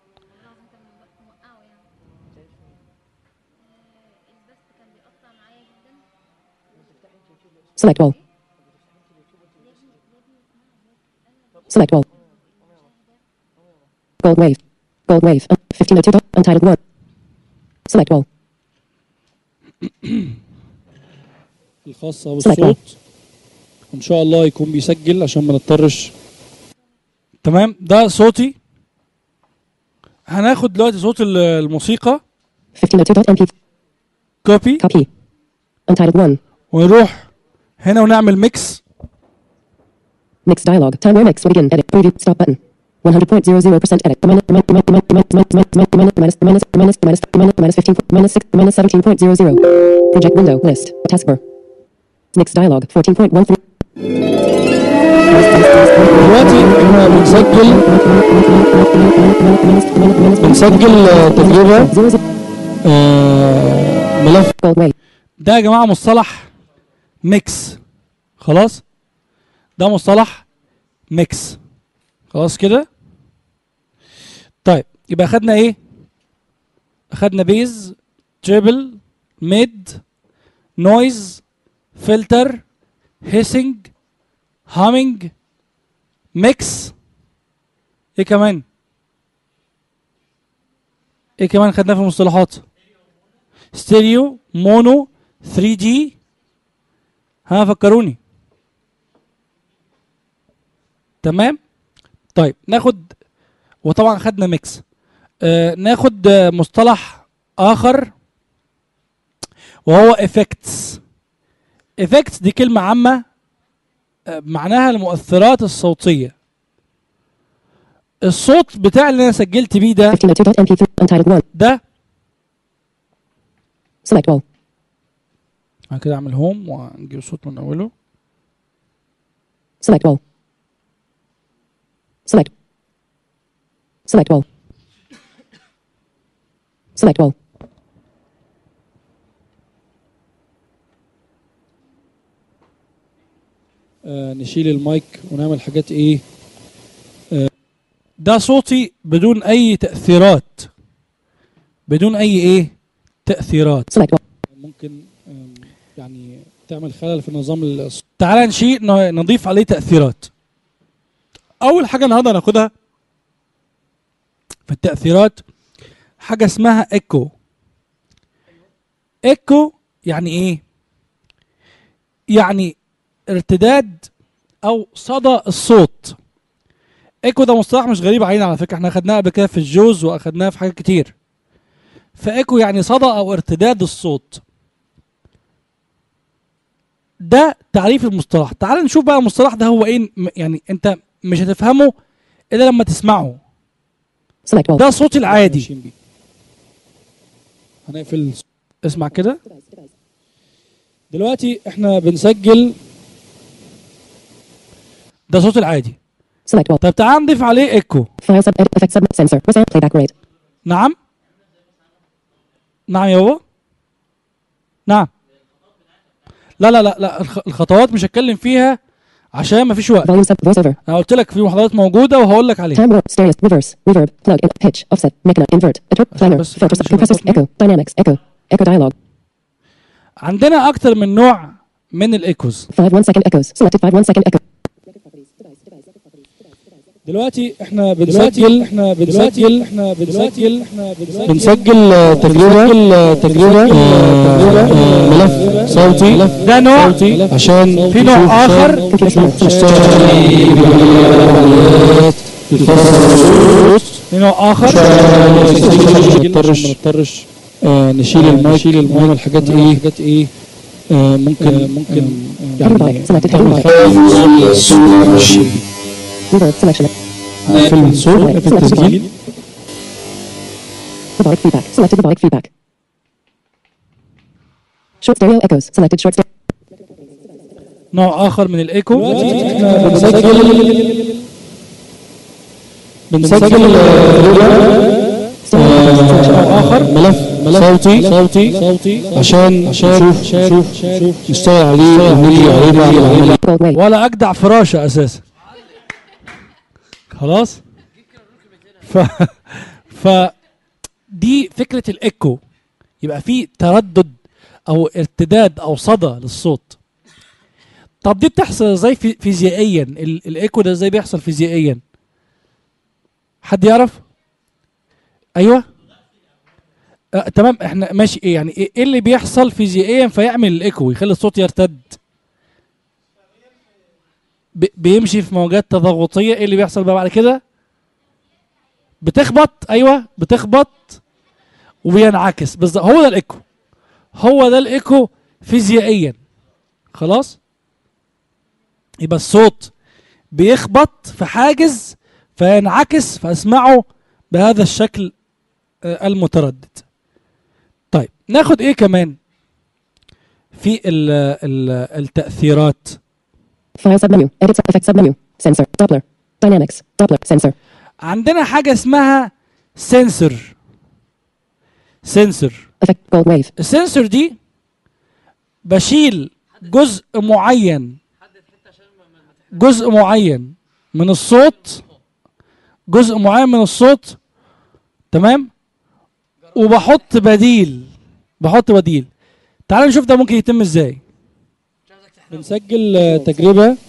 select all select all gold wave gold wave uh, 1502 untitled 1 select all الخاصة بالصوت وان شاء الله يكون بيسجل عشان ما نضطرش تمام ده صوتي هناخد دلوقتي صوت ال- الموسيقى 1502.mp كوبي copy untitled 1 ونروح هنا ونعمل ميكس Mix dialog. Timer mix will begin. Edit. Preview. Stop button. 100.00% edit. The minus, the minus, the minus, the minus, the minus, the minus, the minus, the minus, the minus, the minus, the minus, the minus 15, the minus 6, the minus 17.00. Project window list. Taskbar. Mix dialog 14.13. دلوقتي احنا بنسجل بنسجل آه، تجربة Zero zero. آه، ملف Gold way. ده يا جماعه مصطلح ميكس خلاص ده مصطلح ميكس خلاص كده طيب يبقى اخدنا ايه اخدنا بيز تريبل ميد نويز فلتر هيسنج هامينج ميكس ايه كمان ايه كمان خدناه في المصطلحات ستيريو مونو 3 جي ها فكروني تمام طيب ناخد وطبعا خدنا ميكس آه ناخد آه مصطلح اخر وهو افكتس افكتس دي كلمه عامه آه معناها المؤثرات الصوتيه الصوت بتاع اللي انا سجلت بيه ده 1502.mp3 untitled 1. ده Select all. انا كده اعمل هوم ونجيب صوت من اوله Select all. Select. Select all. Select all. آه، نشيل المايك ونعمل حاجات ايه ده صوتي بدون اي تاثيرات بدون اي ايه تاثيرات Select all. ممكن آم، يعني تعمل خلل في نظام الصوت تعال نشيل ن- نضيف عليه تاثيرات اول حاجه النهارده هناخدها في التاثيرات حاجه اسمها ايكو ايكو يعني ايه يعني ارتداد او صدى الصوت ايكو ده مصطلح مش غريب علينا على فكره احنا خدناه قبل كده في الجوز واخدناه في حاجات كتير فايكو يعني صدى او ارتداد الصوت ده تعريف المصطلح تعال نشوف بقى المصطلح ده هو ايه م- يعني انت مش هتفهمه الا لما تسمعه Select all. ده صوتي العادي ماشيين بيه. هنقفل اسمع كده دلوقتي احنا بنسجل ده صوتي العادي Select all. طب تعال نضيف عليه ايكو File sub edit effect submit sensor. Resound playback rate. نعم نعم يا بابا نعم لا لا لا لا الخ- الخطوات مش هتكلم فيها عشان مفيش وقت Volume sub voiceover. انا قلت لك في محاضرات موجوده وهقول لك عليها Time warp. Stereo. Reverse. Reverb. Plug in. Pitch. Offset. Mechana. Invert. Interp. Planar. بس- Filter. بس- Compressors. بس- Echo. Dynamics. Echo. Echo dialog. عندنا اكتر من نوع من الايكوز 5 1 second echoes. Selected 5 1 second echo. دلوقتي احنا بنسجل احنا بنسجل احنا بنسجل احنا بنسجل بنسجل آه، تجربة آه، تجربة آه، آه، ملف صوتي ده نوع عشان في نوع اخر Computer center. Finish. في نوع اخر ما نضطرش ما نضطرش آه، نشيل المايك نشيل المايك ونعمل حاجات ايه حاجات ايه آه، ممكن ممكن يعني Selected. تعمل Heading خلل Reverb selection. في الصوت في التسجيل Robotic feedback. Selected robotic feedback. Short stereo echoes. Selected short stereo. نوع اخر من الايكو دلوقتي احنا بنسجل بنسجل آه، Selection. اخر ملف صوتي صوتي صوتي عشان عشان نشوف نشوف نشوف نشتغل عليه ونيجي عليه نعمل عمليه Gold way. ولا اجدع فراشه اساسا خلاص ف ف دي فكره الايكو يبقى في تردد او ارتداد او صدى للصوت طب دي بتحصل ازاي في فيزيائيا ال- الايكو ده ازاي بيحصل فيزيائيا حد يعرف ايوه آه تمام احنا ماشي ايه يعني ايه إيه اللي بيحصل فيزيائيا فيعمل الايكو يخلي الصوت يرتد ب- بيمشي في موجات تضغطيه ايه اللي بيحصل بقى بعد كده بتخبط ايوه بتخبط وبينعكس بالظبط هو ده الايكو هو ده الايكو فيزيائيا خلاص يبقى الصوت بيخبط في حاجز فينعكس فاسمعه بهذا الشكل آه، المتردد طيب ناخد ايه كمان في ال ال التأثيرات File submenu. Edit sub- effect submenu. Sensor. Doppler. Dynamics. Doppler. Sensor. عندنا حاجة اسمها سنسور سنسور Effect. Gold wave. السنسور دي بشيل جزء معين جزء معين من الصوت جزء معين من الصوت تمام وبحط بديل بحط بديل تعال نشوف ده ممكن يتم ازاي بنسجل آه، تجربة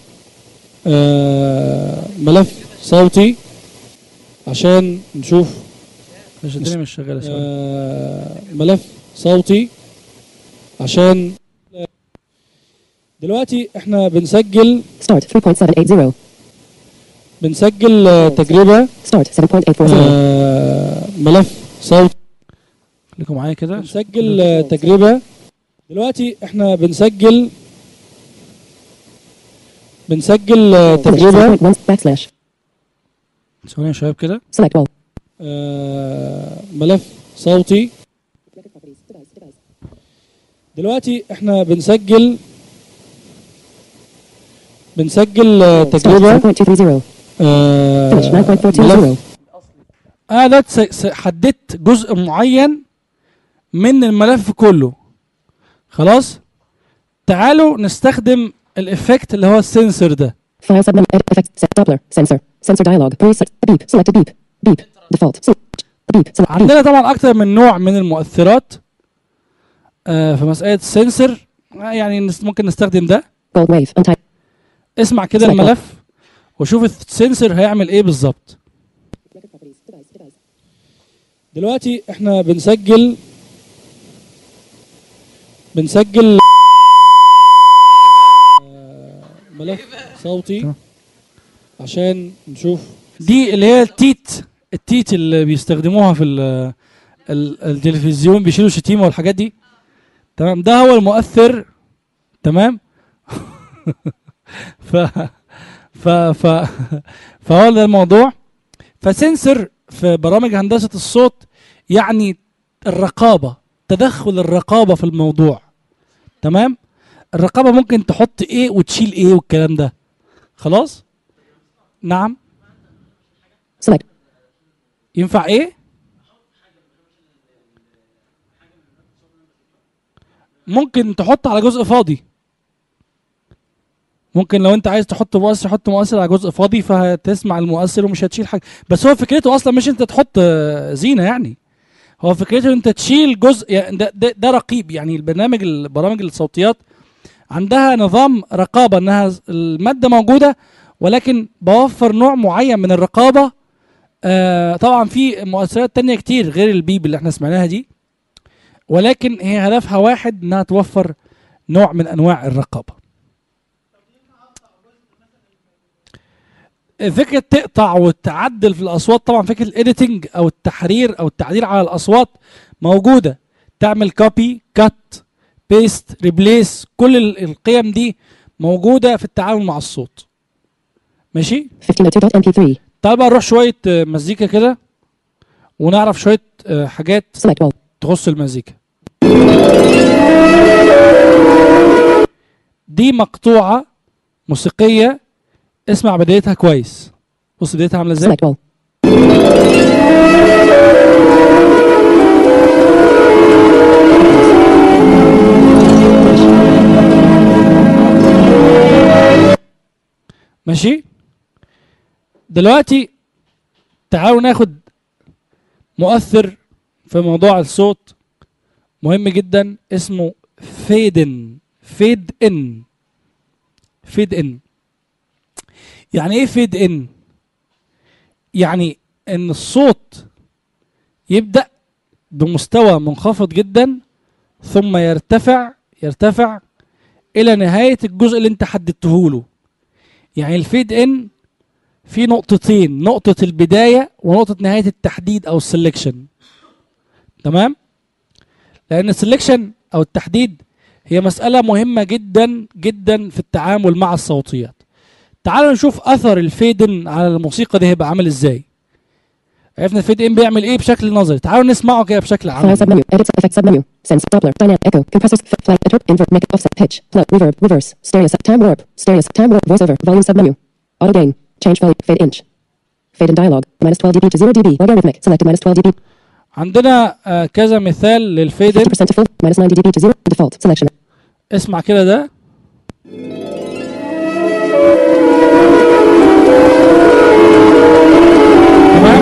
آه، ملف صوتي عشان نشوف مش الدنيا مش شغاله ثواني. آه، ملف صوتي عشان دلوقتي احنا بنسجل Start. 3.780. بنسجل آه، تجربة Start. 7.840. آه، ملف صوتي خليكم معايا كده بنسجل آه، تجربة دلوقتي احنا بنسجل بنسجل آه، Finish. تجربة 7.1 backslash. ثواني يا شباب كده Select all. آه، ملف صوتي دلوقتي احنا بنسجل بنسجل آه، Start. تجربة 7.230. آه، Finish. 9.420. ملف انا دلوقتي س- س- حددت جزء معين من الملف كله خلاص تعالوا نستخدم الافكت اللي هو السنسور ده File submenu. Edit effect. Set. Doppler. Sensor. Sensor dialog. Preset. Beep. Selected beep. Beep. Default. Select. Beep. Select. Beep. عندنا طبعا اكتر من نوع من المؤثرات آه في مساله السنسور آه يعني نس- ممكن نستخدم ده Gold wave. Untyped. اسمع كده Select all. الملف وشوف السنسور هيعمل ايه بالظبط دلوقتي احنا بنسجل بنسجل آه، ملف صوتي عشان نشوف دي اللي هي التيت التيت اللي بيستخدموها في ال- ال- التلفزيون بيشيلوا شتيمه والحاجات دي تمام ده هو المؤثر تمام ف ف ف فهو ده الموضوع فسنسر في برامج هندسه الصوت يعني الرقابه تدخل الرقابه في الموضوع تمام الرقابه ممكن تحط ايه وتشيل ايه والكلام ده خلاص نعم Select. ينفع ايه ممكن تحط على جزء فاضي ممكن لو انت عايز تحط مؤثر حط مؤثر على جزء فاضي فهتسمع المؤثر ومش هتشيل حاجه بس هو فكرته اصلا مش انت تحط آه، زينه يعني هو فكرته انت تشيل جزء يعني ده, ده, ده رقيب يعني البرنامج البرامج الصوتيات عندها نظام رقابه انها الماده موجوده ولكن بوفر نوع معين من الرقابه آه طبعا في مؤثرات تانية كتير غير البيب اللي احنا سمعناها دي ولكن هي هدفها واحد انها توفر نوع من انواع الرقابه فكره تقطع وتعدل في الاصوات طبعا فكره الايديتنج او التحرير او التعديل على الاصوات موجوده تعمل كوبي كات بيست ريبليس كل ال- القيم دي موجوده في التعامل مع الصوت ماشي 1502.mp3. تعال بقى نروح شويه آه، مزيكا كده ونعرف شويه آه، حاجات Select all. تخص المزيكا دي مقطوعة موسيقية اسمع بدايتها كويس بص بدايتها عاملة ازاي Select all. ماشي دلوقتي تعالوا ناخد مؤثر في موضوع الصوت مهم جدا اسمه فيدن فيد ان فيد ان يعني ايه فيد ان يعني ان الصوت يبدأ بمستوى منخفض جدا ثم يرتفع يرتفع الى نهاية الجزء اللي انت حددته له يعني الفيد ان في نقطتين نقطة البداية ونقطة نهاية التحديد أو السلكشن تمام لأن السلكشن أو التحديد هي مسألة مهمة جدا جدا في التعامل مع الصوتيات تعالوا نشوف اثر الفيدن على الموسيقى دي هيبقى عامل ازاي عرفنا الفيد ان بيعمل ايه بشكل نظري تعالوا نسمعه كده بشكل File عملي submenu. Edit effect submenu. Sense Doppler. Dynamic echo. Compressors. F- flag. Interp. Invert. Make. Offset. Pitch. Plug. Reverb. Reverse. Stereo. Set. Time warp. Stereo. Set. Time warp. Voiceover. Volume submenu. Auto gain. Change volume. Fade inch. Fade in dialogue. Minus 12 dB to 0 dB. Logarithmic. Selected. Minus 12 dB. عندنا آه كذا مثال للفيدن 50% to full. Minus 90 dB to 0. Default. Selection. اسمع كده ده تمام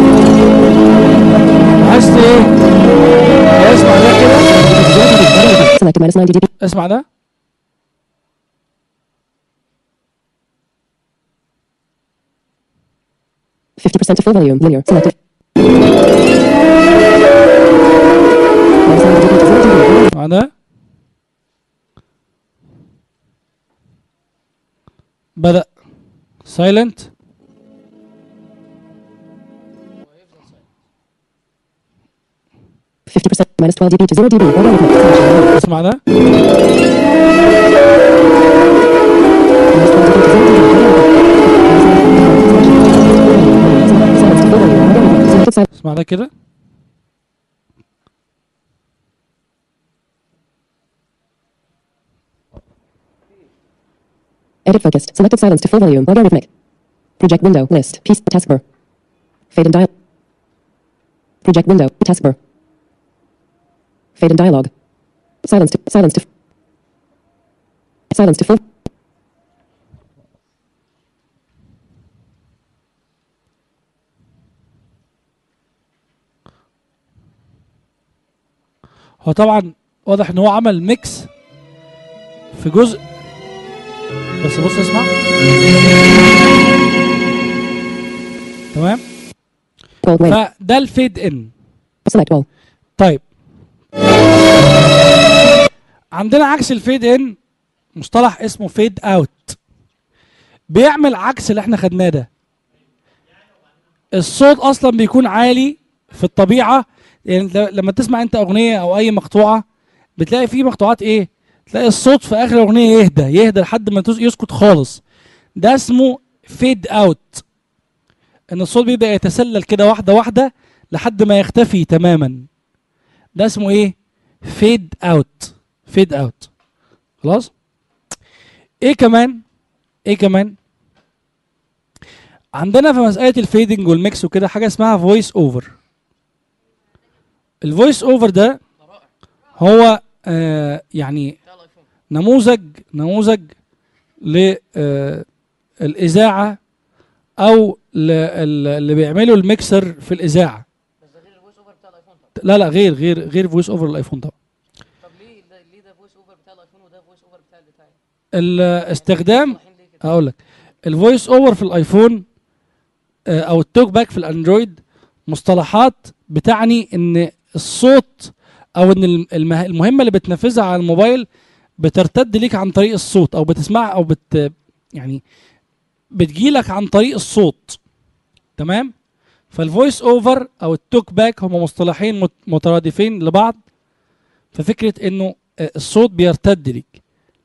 عايز ايه اسمع ده كده Selected. Minus 90 dB. اسمع ده Fifty percent to full volume. Linear. Selected. Minus 90 dB to 0 dB. اسمع ده بدأ سايلنت Fifty percent. Minus 12 dB to 0 dB. Logarithmic. Selection. اسمع ده Minus 12 dB to 0 dB. Silence to full volume. Logarithmic. Selected. Silence. اسمع ده كده Edit focused. Selected silence to full volume. Logarithmic. Project window. List. Piece. Taskbar. Fade in dial. Project window. Taskbar. Fade in dialogue. Silence to silence to silence to full. هو طبعا واضح ان هو عمل ميكس في جزء بس بص اسمع تمام Gold wave. فده الفيد ان Select all. طيب عندنا عكس الفيد ان مصطلح اسمه فيد اوت بيعمل عكس اللي احنا خدناه ده الصوت اصلا بيكون عالي في الطبيعه يعني ل- لما تسمع انت اغنيه او اي مقطوعه بتلاقي في مقطوعات ايه تلاقي الصوت في اخر الاغنيه يهدى يهدى لحد ما تس- يسكت خالص ده اسمه فيد اوت ان الصوت بيبدا يتسلل كده واحده واحده لحد ما يختفي تماما ده اسمه ايه فيد اوت فيد اوت خلاص ايه كمان ايه كمان عندنا في مساله الفيدنج والميكس وكده حاجه اسمها فويس اوفر الفويس اوفر ده هو آه يعني نموذج نموذج للاذاعه او ل- ال- اللي بيعملوا الميكسر في الاذاعه لا لا غير غير غير فويس اوفر الايفون طبعا طب ليه ده ليه ده فويس اوفر بتاع الايفون وده فويس اوفر بتاع البتاع الاستخدام مصلحين ليه كده اقول لك الفويس اوفر في الايفون آه، او التوك باك في الاندرويد مصطلحات بتعني ان الصوت او ان الم- المه- المهمه اللي بتنفذها على الموبايل بترتد ليك عن طريق الصوت او بتسمع او بت يعني بتجيلك عن طريق الصوت تمام فالفويس اوفر او التوك باك هما مصطلحين مت- مترادفين لبعض ففكره انه آه، الصوت بيرتد ليك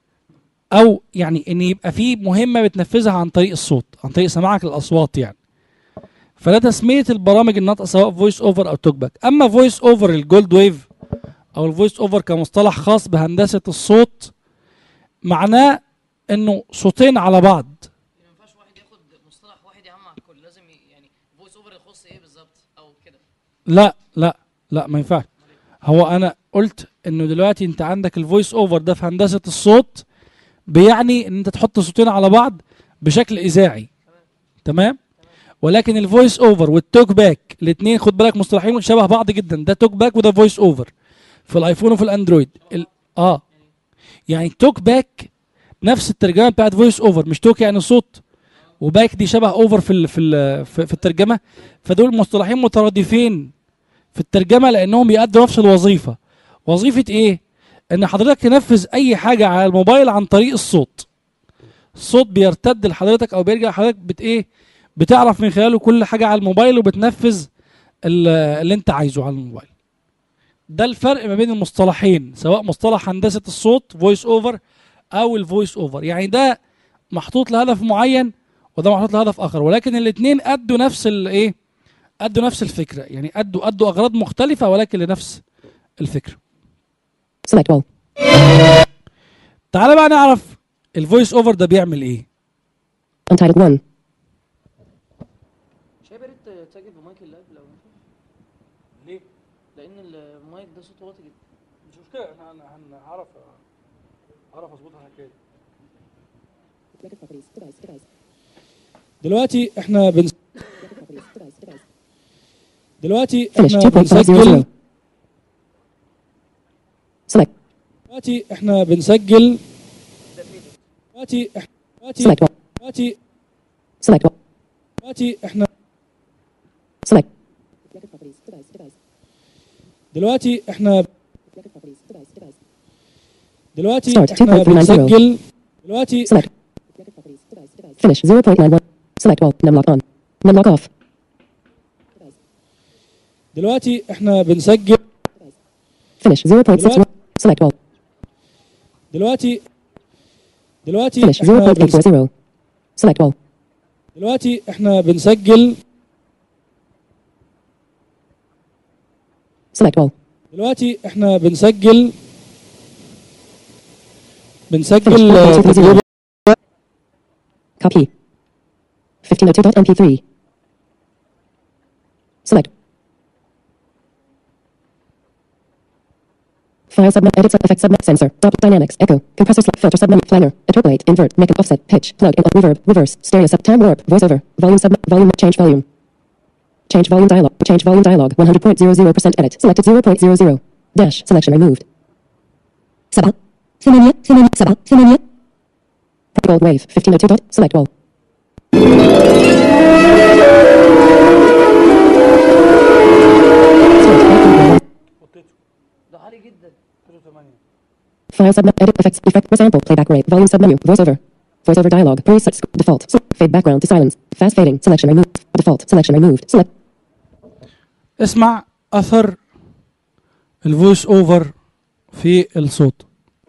او يعني ان يبقى في مهمه بتنفذها عن طريق الصوت عن طريق سماعك للاصوات يعني فده تسميه البرامج الناطقه سواء فويس اوفر او توك باك اما فويس اوفر الجولد ويف او الفويس اوفر كمصطلح خاص بهندسه الصوت معناه انه صوتين على بعض ما ينفعش واحد ياخد مصطلح واحد يعمم على الكل لازم ي- يعني فويس اوفر يخص ايه بالظبط او كده لا لا لا ما ينفعش هو انا قلت انه دلوقتي انت عندك الفويس اوفر ده في هندسه الصوت بيعني ان انت تحط صوتين على بعض بشكل اذاعي تمام ولكن الفويس اوفر والتوك باك الاثنين خد بالك مصطلحين شبه بعض جدا ده توك باك وده فويس اوفر في الايفون وفي الاندرويد ال... اه يعني توك باك نفس الترجمه بتاعت فويس اوفر مش توك يعني صوت وباك دي شبه اوفر في ال... في ال... في في الترجمه فدول مصطلحين مترادفين في الترجمه لانهم بيأدوا نفس الوظيفه وظيفه ايه ان حضرتك تنفذ اي حاجه على الموبايل عن طريق الصوت الصوت بيرتد لحضرتك او بيرجع لحضرتك بت ايه بتعرف من خلاله كل حاجه على الموبايل وبتنفذ ال- اللي انت عايزه على الموبايل ده الفرق ما بين المصطلحين سواء مصطلح هندسه الصوت فويس اوفر او الفويس اوفر يعني ده محطوط لهدف معين وده محطوط لهدف اخر ولكن الاثنين ادوا نفس الايه ادوا نفس الفكره يعني ادوا ادوا اغراض مختلفه ولكن لنفس الفكره Select all. تعالى بقى نعرف الفويس اوفر ده بيعمل ايه Untitled 1. شايف يا ريت تسجل بمايك اللاب لو ينفع ليه لان المايك ده صوته واطي جدا مش مشكله احنا هنعرف اعرف اظبطها الحكايه Record properties. Device. Device. دلوقتي احنا بنس... Record properties. Device. Device. دلوقتي Finish. احنا 2.500. بنسجل Select. دلوقتي احنا بنسجل دلوقتي احنا دلوقتي Select all. دلوقتي Select all. دلوقتي احنا Select. Record properties. Device. Device. دلوقتي احنا Record properties. Device. Device. دلوقتي Start. احنا 2.390. بنسجل دلوقتي Select. Record properties. Device. Device. Finish. 0.91. Select all. Numlock on. Numlock off. دلوقتي احنا بنسجل Finish. 0.61. Select all. دلوقتي دلوقتي Finish. احنا بنس- 0.840. Select all. دلوقتي احنا بنسجل Select all. دلوقتي احنا بنسجل بنسجل Finish. آه، 0.230. تجربة Copy. 1502.mp3. Select. File submit, edit sub, effect submit, sensor, double dynamics, echo, compressor, slot, filter submenu, flanger, interpolate, invert, make an offset, pitch, plug in, reverb, reverse, stereo sub, time warp, voiceover, volume submit, volume, change volume. Change volume dialog, change volume dialog, 100.00% edit, selected 0.00. Dash, selection removed. سبعة ثمانية ثمانية سبعة ثمانية Gold wave 1502 dot select all. ده عالي جدا File submit edit effects effect sample playback rate volume submenu voiceover voiceover dialog presets default so, fade background to silence fast fading selection removed default selection removed select اسمع اثر الفويس اوفر في الصوت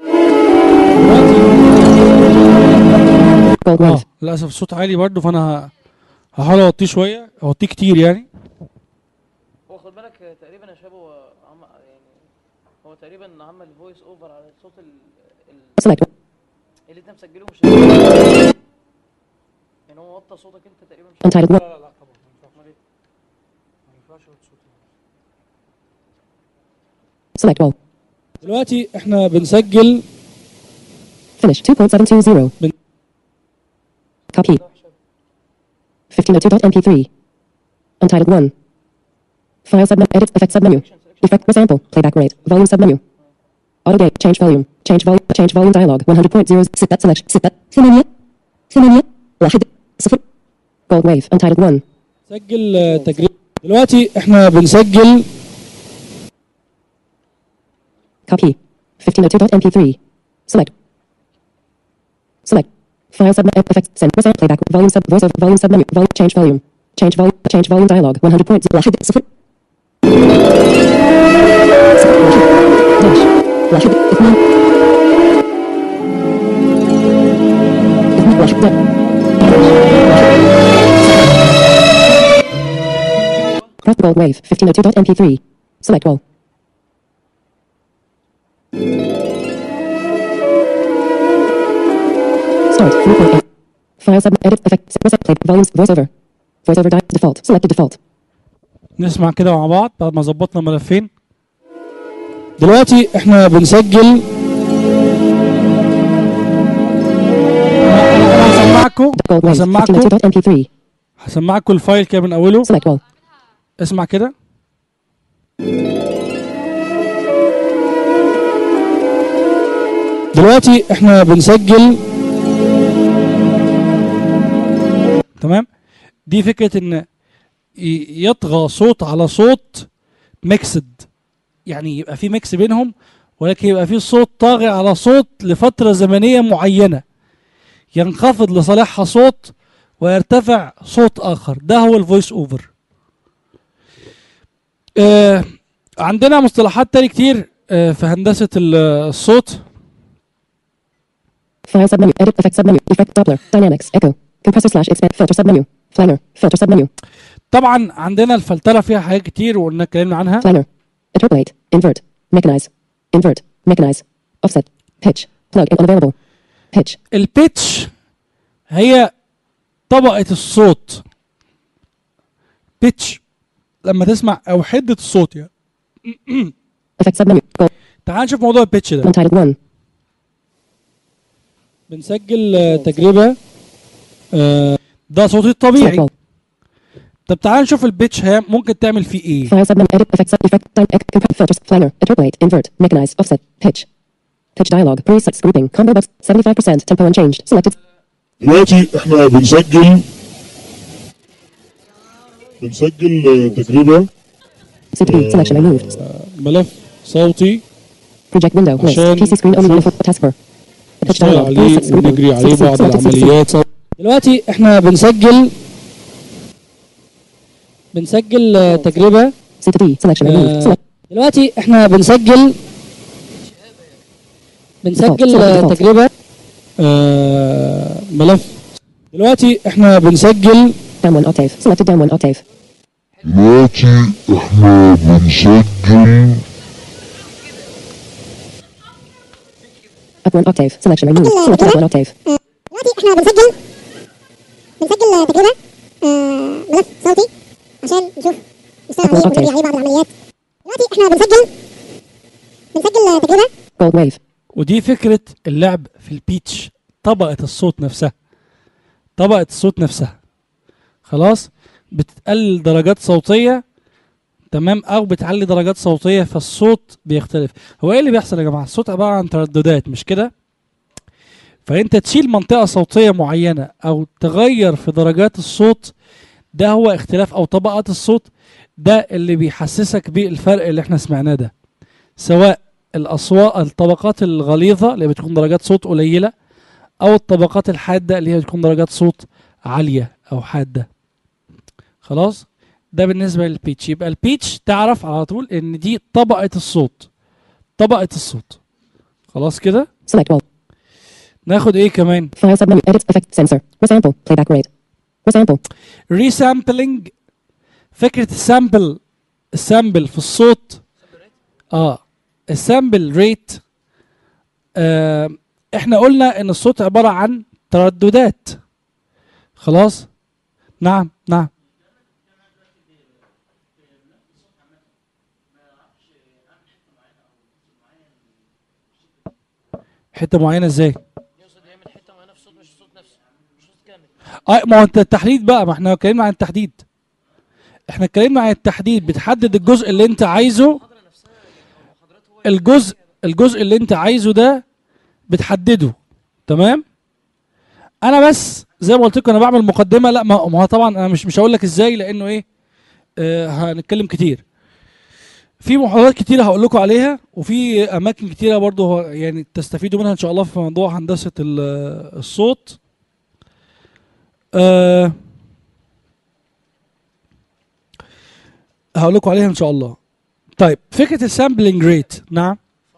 gold اه wave للاسف الصوت عالي برضه فانا ه- هحاول اوطيه شويه اوطيه كتير يعني هو خد بالك آه، تقريبا يا شباب هو عم يعني هو تقريبا عمل فويس اوفر على الصوت ال... ال... select اللي انت مسجله مش يعني هو وطى صوتك انت تقريبا مش untitled one لا لا طبعا ما ينفعش ما ينفعش أوطي صوتي. select all دلوقتي احنا بنسجل finish 2.720 Bin- copy 1502 dot mp3 untitled one file submit edit effect submenu effect sample playback rate volume submenu auto date change volume change volume change volume dialog 100.0 ستة selection ستة ثمانية ثمانية واحد صفر gold wave untitled one سجل آه، تجربه دلوقتي احنا بنسجل copy 1502 dot mp3 select select file submit effect send sample playback volume sub voice volume submenu volume change volume change volume change volume dialog 100.0 واحد صفر داش واحد اثنين اثنين واحد دا- Press gold wave 1502.mp3 select all Start 3.8. File submit edit effect reset play volumes voiceover. Voiceover di- default selected default. نسمع كده مع بعض بعد ما ظبطنا الملفين دلوقتي احنا بنسجل انا هسمعكم Gold wave هسمعكم 1502.mp3 هسمعكم الفايل كده من اوله select all. اسمع كده دلوقتي احنا بنسجل تمام دي فكرة ان ي- يطغى صوت على صوت ميكسد يعني يبقى في ميكس بينهم ولكن يبقى في صوت طاغي على صوت لفترة زمنية معينة ينخفض لصالحها صوت ويرتفع صوت آخر ده هو الفويس اوفر آه عندنا مصطلحات تاني كتير آه في هندسة ال- الصوت File submenu. Edit effect submenu. Effect Doppler. Dynamics. Echo. Compressor slash expand filter submenu. Flanger. Filter submenu. طبعا عندنا الفلتره فيها حاجات كتير وقلنا اتكلمنا عنها Flanger. Interpolate. Invert. Mechanize. Invert. Mechanize. Offset. Pitch. Plug in unavailable. Pitch. البيتش هي طبقه الصوت بيتش لما تسمع او حده الصوت يعني Effect submenu. Goal. تعال نشوف موضوع البيتش ده Untitled 1. بنسجل آه، تجربه آه، ده صوتي Select الطبيعي all. طب تعال نشوف البيتش هي ممكن تعمل فيه ايه File submenu. Edit effect sub effect. Dy- ec- comp- filters. Flanger. Interpolate. Invert. Mechanize. Offset. Pitch. Pitch dialog. Presets. Grouping. Combo box. 75%. Tempo unchanged. Selected. دلوقتي احنا بنسجل بنسجل آه، تجربة CTB. Selection removed. ملف صوتي Project window. List. عشان PC screen only. نشوف Uniform. Taskbar. Pitch نشتغل dialog. عليه Presets. Grouping. ونجري عليه 60. بعض Selected 60. العمليات دلوقتي احنا بنسجل بنسجل آه، تجربه CTB. Selection removed. آه، Select. دلوقتي احنا بنسجل بنسجل آه، Default. تجربه آه، ملف دلوقتي احنا بنسجل Down one octave. Selected down one octave. دلوقتي احنا بنسجل Up one octave. Selection removed. Selected up one octave. دلوقتي احنا بنسجل بنسجل تجربة آه، ملف صوتي عشان نشوف نشتغل عليه ونجري عليه بعض العمليات دلوقتي احنا بنسجل بنسجل تجربة Gold wave. ودي فكره اللعب في البيتش طبقه الصوت نفسها طبقه الصوت نفسها خلاص بتقلل درجات صوتيه تمام او بتعلي درجات صوتيه فالصوت بيختلف هو ايه اللي بيحصل يا جماعه الصوت عباره عن ترددات مش كده فانت تشيل منطقه صوتيه معينه او تغير في درجات الصوت ده هو اختلاف او طبقات الصوت ده اللي بيحسسك بالفرق اللي احنا سمعناه ده سواء الاصوات الطبقات الغليظه اللي بتكون درجات صوت قليله او الطبقات الحاده اللي هي بتكون درجات صوت عاليه او حاده خلاص ده بالنسبه للبيتش يبقى البيتش تعرف على طول ان دي طبقه الصوت طبقه الصوت خلاص كده Select all. ناخد ايه كمان File submenu. Edit effect sensor. Resample. Playback rate. Resample. ريسامبلنج فكره السامبل السامبل في الصوت اه السامبل ريت آه احنا قلنا ان الصوت عباره عن ترددات خلاص نعم نعم حته معينه ازاي يقصد يعمل حته معينه في الصوت مش الصوت نفسه مش الصوت كامل اه ما هو انت التحديد بقى ما احنا اتكلمنا عن التحديد احنا اتكلمنا عن التحديد بتحدد الجزء اللي انت عايزه الجزء الجزء اللي انت عايزه ده بتحدده تمام انا بس زي ما قلت لكم انا بعمل مقدمه لا ما ما هو طبعا انا مش مش هقول لك ازاي لانه ايه آه هنتكلم كتير في محاضرات كتيره هقول لكم عليها وفي اماكن كتيره برضو هو- يعني تستفيدوا منها ان شاء الله في موضوع هندسه ال- الصوت أه هقول لكم عليها ان شاء الله طيب فكره السامبلنج ريت نعم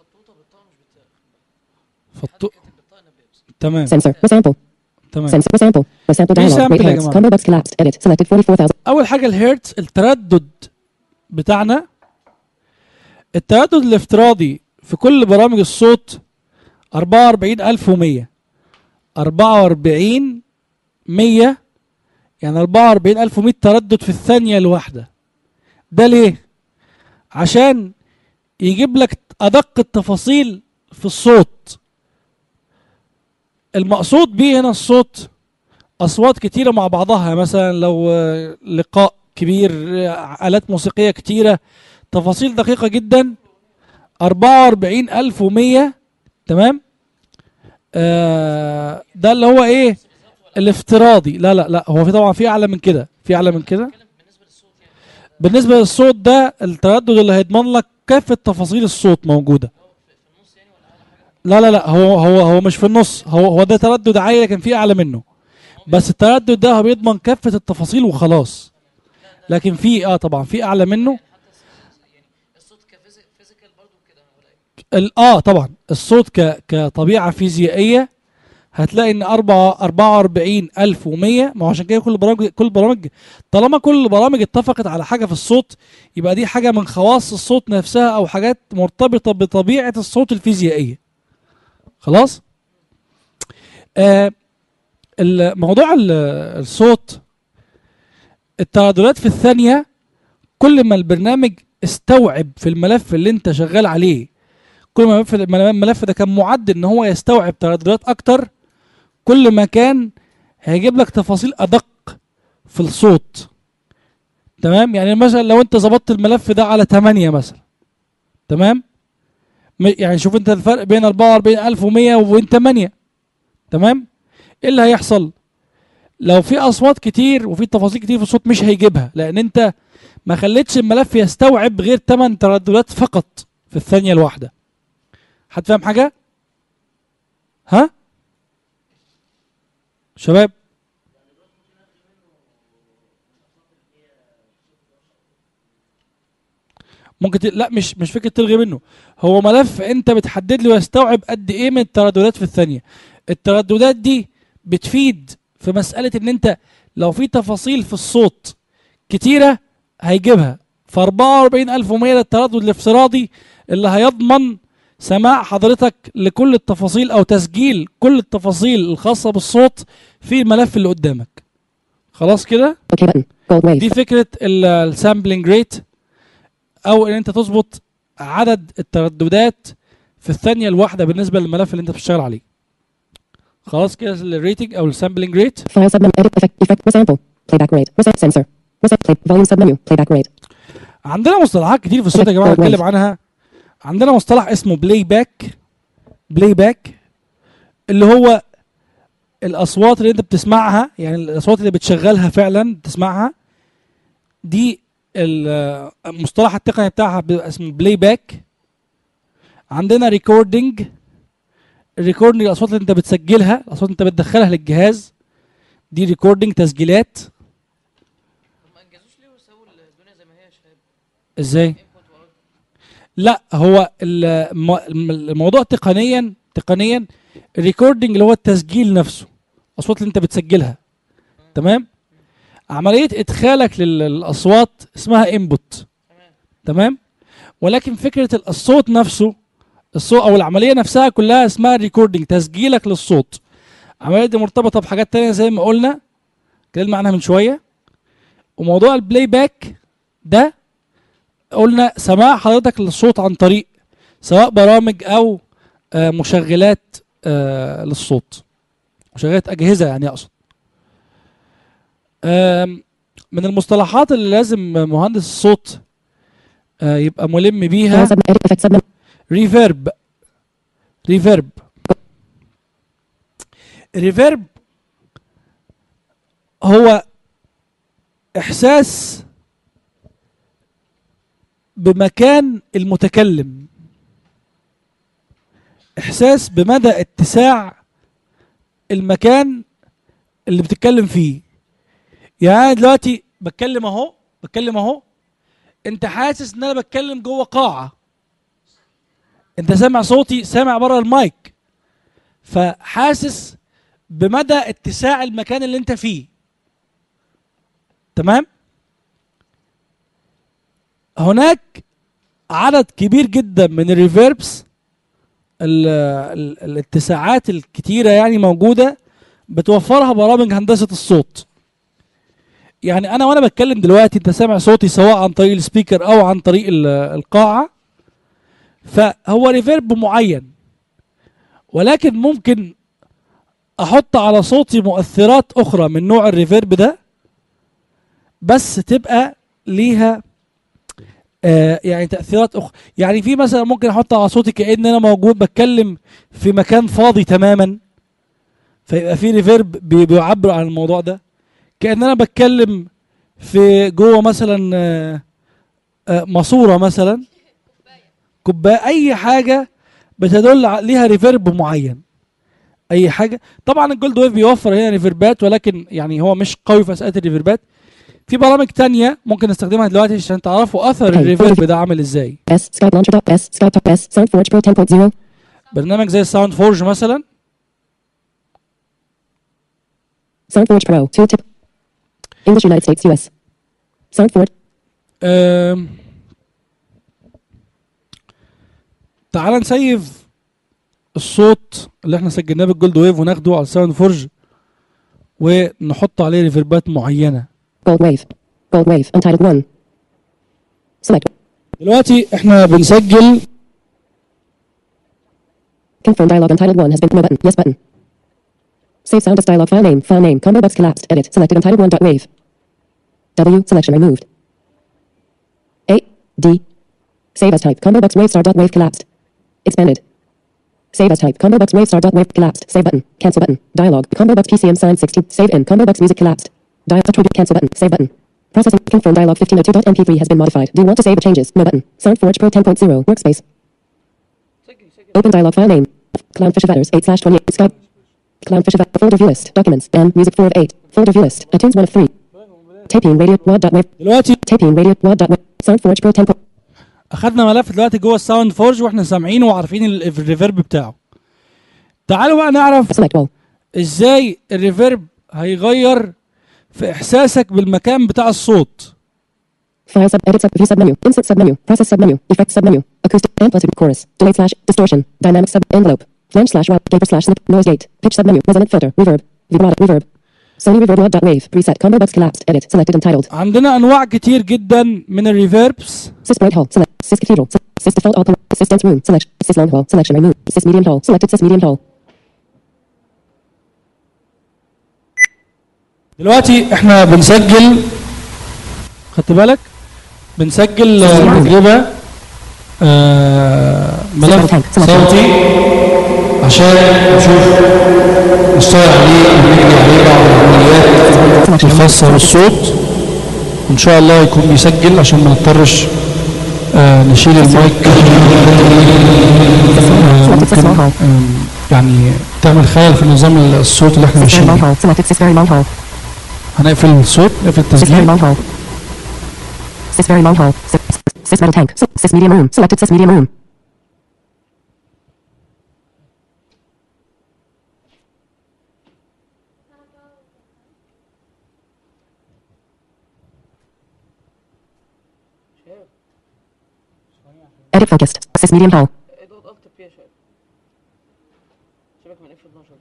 فطو تمام Sensor. Resample. تمام Sensor. Resample. Resample dialog. Resample Rate يا hertz. جماعة. Combo box collapsed. Edit. Selected 44,000. اول حاجه الهيرتز التردد بتاعنا التردد الافتراضي في كل برامج الصوت 44100 44 100 يعني 44100 تردد في الثانيه الواحده ده ليه عشان يجيب لك ادق التفاصيل في الصوت المقصود بيه هنا الصوت اصوات كتيره مع بعضها مثلا لو آه، لقاء كبير آه، الات موسيقيه كتيره تفاصيل دقيقه جدا 44100 تمام آه ده اللي هو ايه الافتراضي لا لا لا هو في طبعا في اعلى من كده في اعلى من كده بالنسبه للصوت ده التردد اللي هيضمن لك كافه تفاصيل الصوت موجوده لا لا لا هو هو هو مش في النص هو هو ده تردد عالي لكن في اعلى منه بس التردد ده هو بيضمن كافه التفاصيل وخلاص لكن في اه طبعا في اعلى منه الصوت كفيزيكال برضه كده ولا ايه؟ ال- اه طبعا الصوت ك كطبيعه فيزيائيه هتلاقي ان 4 44100 ما هو عشان كده كل برامج كل برامج طالما كل البرامج اتفقت على حاجه في الصوت يبقى دي حاجه من خواص الصوت نفسها او حاجات مرتبطه بطبيعه الصوت الفيزيائيه خلاص آه الموضوع ال- الصوت الترددات في الثانيه كل ما البرنامج استوعب في الملف اللي انت شغال عليه كل ما الملف- الملف ده كان معد ان هو يستوعب ترددات اكتر كل ما كان هيجيب لك تفاصيل ادق في الصوت تمام يعني مثلا لو انت ظبطت الملف ده على 8 مثلا تمام م- يعني شوف انت الفرق بين 44100 وبين 8 تمام ايه اللي هيحصل لو في اصوات كتير وفي تفاصيل كتير في الصوت مش هيجيبها لان انت ما خليتش الملف يستوعب غير 8 ترددات فقط في الثانيه الواحده حد فاهم حاجه ها شباب ممكن ت... لا مش مش فكره تلغي منه هو ملف انت بتحدد له يستوعب قد ايه من الترددات في الثانيه الترددات دي بتفيد في مساله ان انت لو في تفاصيل في الصوت كتيره هيجيبها ف 44100 ده التردد الافتراضي اللي هيضمن سماع حضرتك لكل التفاصيل او تسجيل كل التفاصيل الخاصه بالصوت في الملف اللي قدامك خلاص كده OK button. Gold wave. دي فكره السامبلنج ريت او ان انت تظبط عدد الترددات في الثانيه الواحده بالنسبه للملف اللي انت بتشتغل عليه خلاص كده الريتنج او السامبلنج ريت File submenu. Edit effect. Effect. Resample. Playback rate. Reset sensor. Reset play. Volume submenu. Playback rate. عندنا مصطلحات كتير في الصوت يا جماعه نتكلم عنها عندنا مصطلح اسمه بلاي باك بلاي باك اللي هو الاصوات اللي انت بتسمعها يعني الاصوات اللي بتشغلها فعلا بتسمعها دي ال- المصطلح التقني بتاعها بيبقى اسمه بلاي باك عندنا ريكوردنج الريكوردنج الاصوات اللي انت بتسجلها الاصوات اللي انت بتدخلها للجهاز دي ريكوردنج تسجيلات طب ما انجزوش ليه وسابوا الدنيا زي ما هي يا شباب ازاي انبوت واوت لا هو الم- الم- الموضوع تقنيا تقنيا الريكوردنج اللي هو التسجيل نفسه الاصوات اللي انت بتسجلها تمام عمليه ادخالك لل- للاصوات اسمها انبوت تمام ولكن فكره ال- الصوت نفسه الصوت او العمليه نفسها كلها اسمها ريكوردنج تسجيلك للصوت العمليه دي مرتبطه بحاجات تانية زي ما قلنا اتكلمنا عنها من شويه وموضوع البلاي باك ده قلنا سماع حضرتك للصوت عن طريق سواء برامج او آه، مشغلات آه، للصوت مشغلات اجهزه يعني اقصد آم، من المصطلحات اللي لازم مهندس الصوت آه، يبقى ملم بيها File submenu. Edit effect submenu. ريفيرب ريفيرب ريفيرب هو احساس بمكان المتكلم احساس بمدى اتساع المكان اللي بتتكلم فيه يعني أنا دلوقتي بتكلم اهو بتكلم اهو انت حاسس ان انا بتكلم جوه قاعه انت سامع صوتي سامع بره المايك فحاسس بمدى اتساع المكان اللي انت فيه تمام هناك عدد كبير جدا من الريفيربس ال- ال- الاتساعات الكتيرة يعني موجودة بتوفرها برامج هندسة الصوت يعني انا وانا بتكلم دلوقتي انت سامع صوتي سواء عن طريق السبيكر او عن طريق ال- القاعة فهو ريفيرب معين ولكن ممكن احط على صوتي مؤثرات اخرى من نوع الريفيرب ده بس تبقى ليها آه يعني تاثيرات اخرى يعني في مثلا ممكن احط على صوتي كان انا موجود بتكلم في مكان فاضي تماما فيبقى في ريفيرب بي- بيعبر عن الموضوع ده كان انا بتكلم في جوه مثلا آه آه ماسوره مثلا كوبايه اي حاجه بتدل ع- ليها ريفيرب معين اي حاجه طبعا الجولد ويف بيوفر هنا ريفيربات ولكن يعني هو مش قوي في مساله الريفيربات في برامج تانية ممكن نستخدمها دلوقتي عشان تعرفوا اثر Okay. الريفيرب ده عامل ازاي S. Skype Launcher. dot S. Skype. dot S. SoundForge Pro 10.0. برنامج زي الساوند فورج مثلا SoundForge Pro. Two tip. English United States US. SoundForge. آم، تعال نسيف الصوت اللي احنا سجلناه بالجولد ويف وناخده على الساوند فورج ونحط عليه ريفربات معينه Gold Wave. Gold Wave. Untitled 1. Select. دلوقتي احنا بنسجل Confirm dialog untitled 1 has been no button. Yes button. Save sound as dialog file name. File name. Combo box collapsed. Edit. Selected untitled 1 dot wave. W. Selection removed. A. D. Save as type. Combo box wave star dot wave collapsed. Expanded. Save as type. Combo box wave star dot wave collapsed. Save button. Cancel button. Dialog. Combo box PCM sign 16. Save in. Combo box music collapsed. Dial attribute cancel button. Save button. Processing. Confirm dialog 1502.mp3 has been modified. Do you want to save the changes? No button. SoundForge Pro 10.0. Workspace. سجل سجل Open dialog file name. Clownfish Feathers 8 slash 28. Skype. Clownfish Feathers. Folder view list. Documents. And music 4 of 8. Folder view list. iTunes 1 of 3. Taping radio. Wad.wave. دلوقتي Taping radio. Wad.wave. SoundForge Pro 10. اخدنا ملف دلوقتي جوه الساوند فورج واحنا سامعينه وعارفين ال- الريفرب بتاعه تعالوا بقى نعرف Select all. ازاي الريفرب هيغير في احساسك بالمكان بتاع الصوت File sub. Edit sub. View submenu. Insert submenu. Process submenu. Effects submenu. Acoustic. Amplitude. Chorus. Delay slash. Distortion. Dynamic sub. Envelope. Flange slash. Wide. Gaper slash. Snip. Noise gate. Pitch submenu. Resonant filter. Reverb. Vibrato. Reverb. Sony Reverb. Wad.wave. Preset. Combo box collapsed. Edit. Selected. Entitled. عندنا انواع كتير جدا من الريفربس Sys bright hall. Select. Sys cathedral. Se- Sys default all. pal- Sys dense room. Select. Sys long hall. Selection removed. Sys medium hall. Selected. Sys medium hall. دلوقتي احنا بنسجل خدت بالك بنسجل آه، تجربة آه، ملف صوتي عشان نشوف نشتغل عليه ونجري عليه بعض العمليات الخاصة بالصوت وان شاء الله يكون بيسجل عشان ما نضطرش آه، نشيل المايك آه، ممكن آم، يعني تعمل خلل في نظام الصوت اللي احنا Sys very long ماشيين hall. Selected. Sys very long hall. هنقفل الصوت نقفل Sys very التسجيل long hall. Sys very long hall. Sys, sys metal tank. Sys, sys medium room. Selected. Sys medium room. شهاب Edit focused. Sys medium hall. اضغط الت بي يا شهاب سيبك من اف 12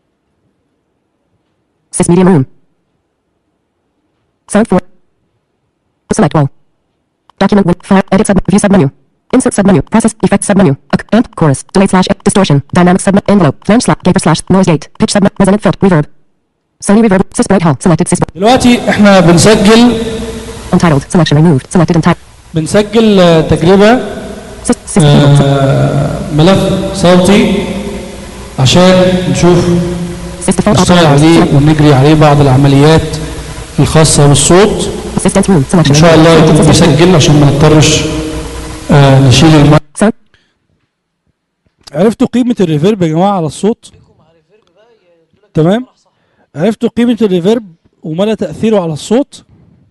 Sys medium room. Sound 4. Select all. Document with file. Edit sub. View submenu. Insert submenu. Process. Effect submenu. Ac- Amp. Chorus. Delay slash. Distortion. Dynamic sub. Envelope. Flange slash. Gaper slash. Noise gate. Pitch sub. Resonant filter. Reverb. Sony reverb. Sys bright hall. Selected. Sys. دلوقتي احنا بنسجل Untitled. Selection removed. Selected. Untitled. بنسجل آه، تجربة Sys. Sys. Sys. آه، ملف صوتي عشان نشوف Sys default. نشتغل عليه ونجري عليه بعض العمليات الخاصة بالصوت Assistant room. Selection. ان شاء الله removed. يكون بيسجل عشان ما نضطرش آه، نشيل المايك Sound. عرفتوا قيمة الريفيرب يا جماعة على الصوت تمام عرفتوا قيمة الريفيرب ومدى تأثيره على الصوت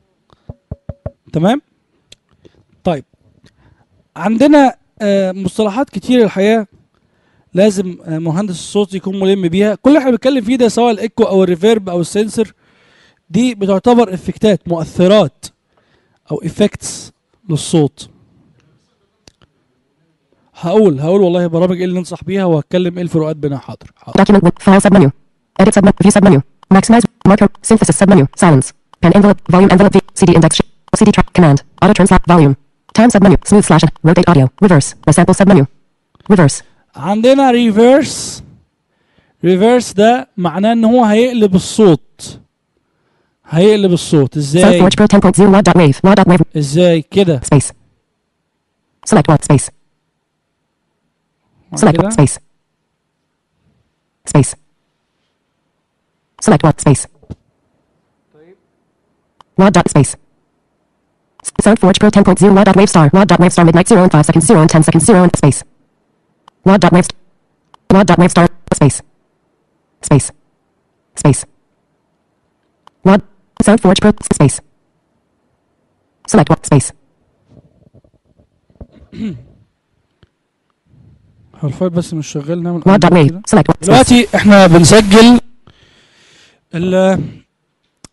تمام طيب عندنا آه، مصطلحات كتير الحقيقة لازم آه، مهندس الصوت يكون ملم بيها كل اللي احنا بنتكلم فيه ده سواء الايكو او الريفيرب او السنسور دي بتعتبر افكتات مؤثرات او افكتس للصوت هقول هقول والله برامج ايه اللي ننصح بيها وهتكلم ايه الفروقات بينها حاضر حاضر Document with file submenu. Edit submenu. View submenu. Maximize marker. Synthesis submenu. Silence. Pen envelope. Volume envelope. V. CD index. sh- CD track command. Auto translate volume. Time submenu. Smooth slash. Rotate audio. Reverse. Resample submenu. Reverse. عندنا ريفيرس ريفيرس ده معناه ان هو هيقلب الصوت هيقلب الصوت ازاي SoundForge Pro 10.0 Wad dot wave. Wad dot wave. ازاي كده Space. Select one. Space. Select كده one. Space. Space. Select one. Space. Wad dot space. S- SoundForge Pro 10.0 Wad dot wave star. Wad dot wave star midnight 0 and 5 seconds 0 and 10 seconds 0 and space. Wad dot wave st- Wad dot wave star. Space. Space. Space. Wad. SoundForge Pro. Space. Select one. Space. هو الفايل بس مش شغال نعمل Wad dot undo wave. كده. Select one. Space. دلوقتي احنا بنسجل ال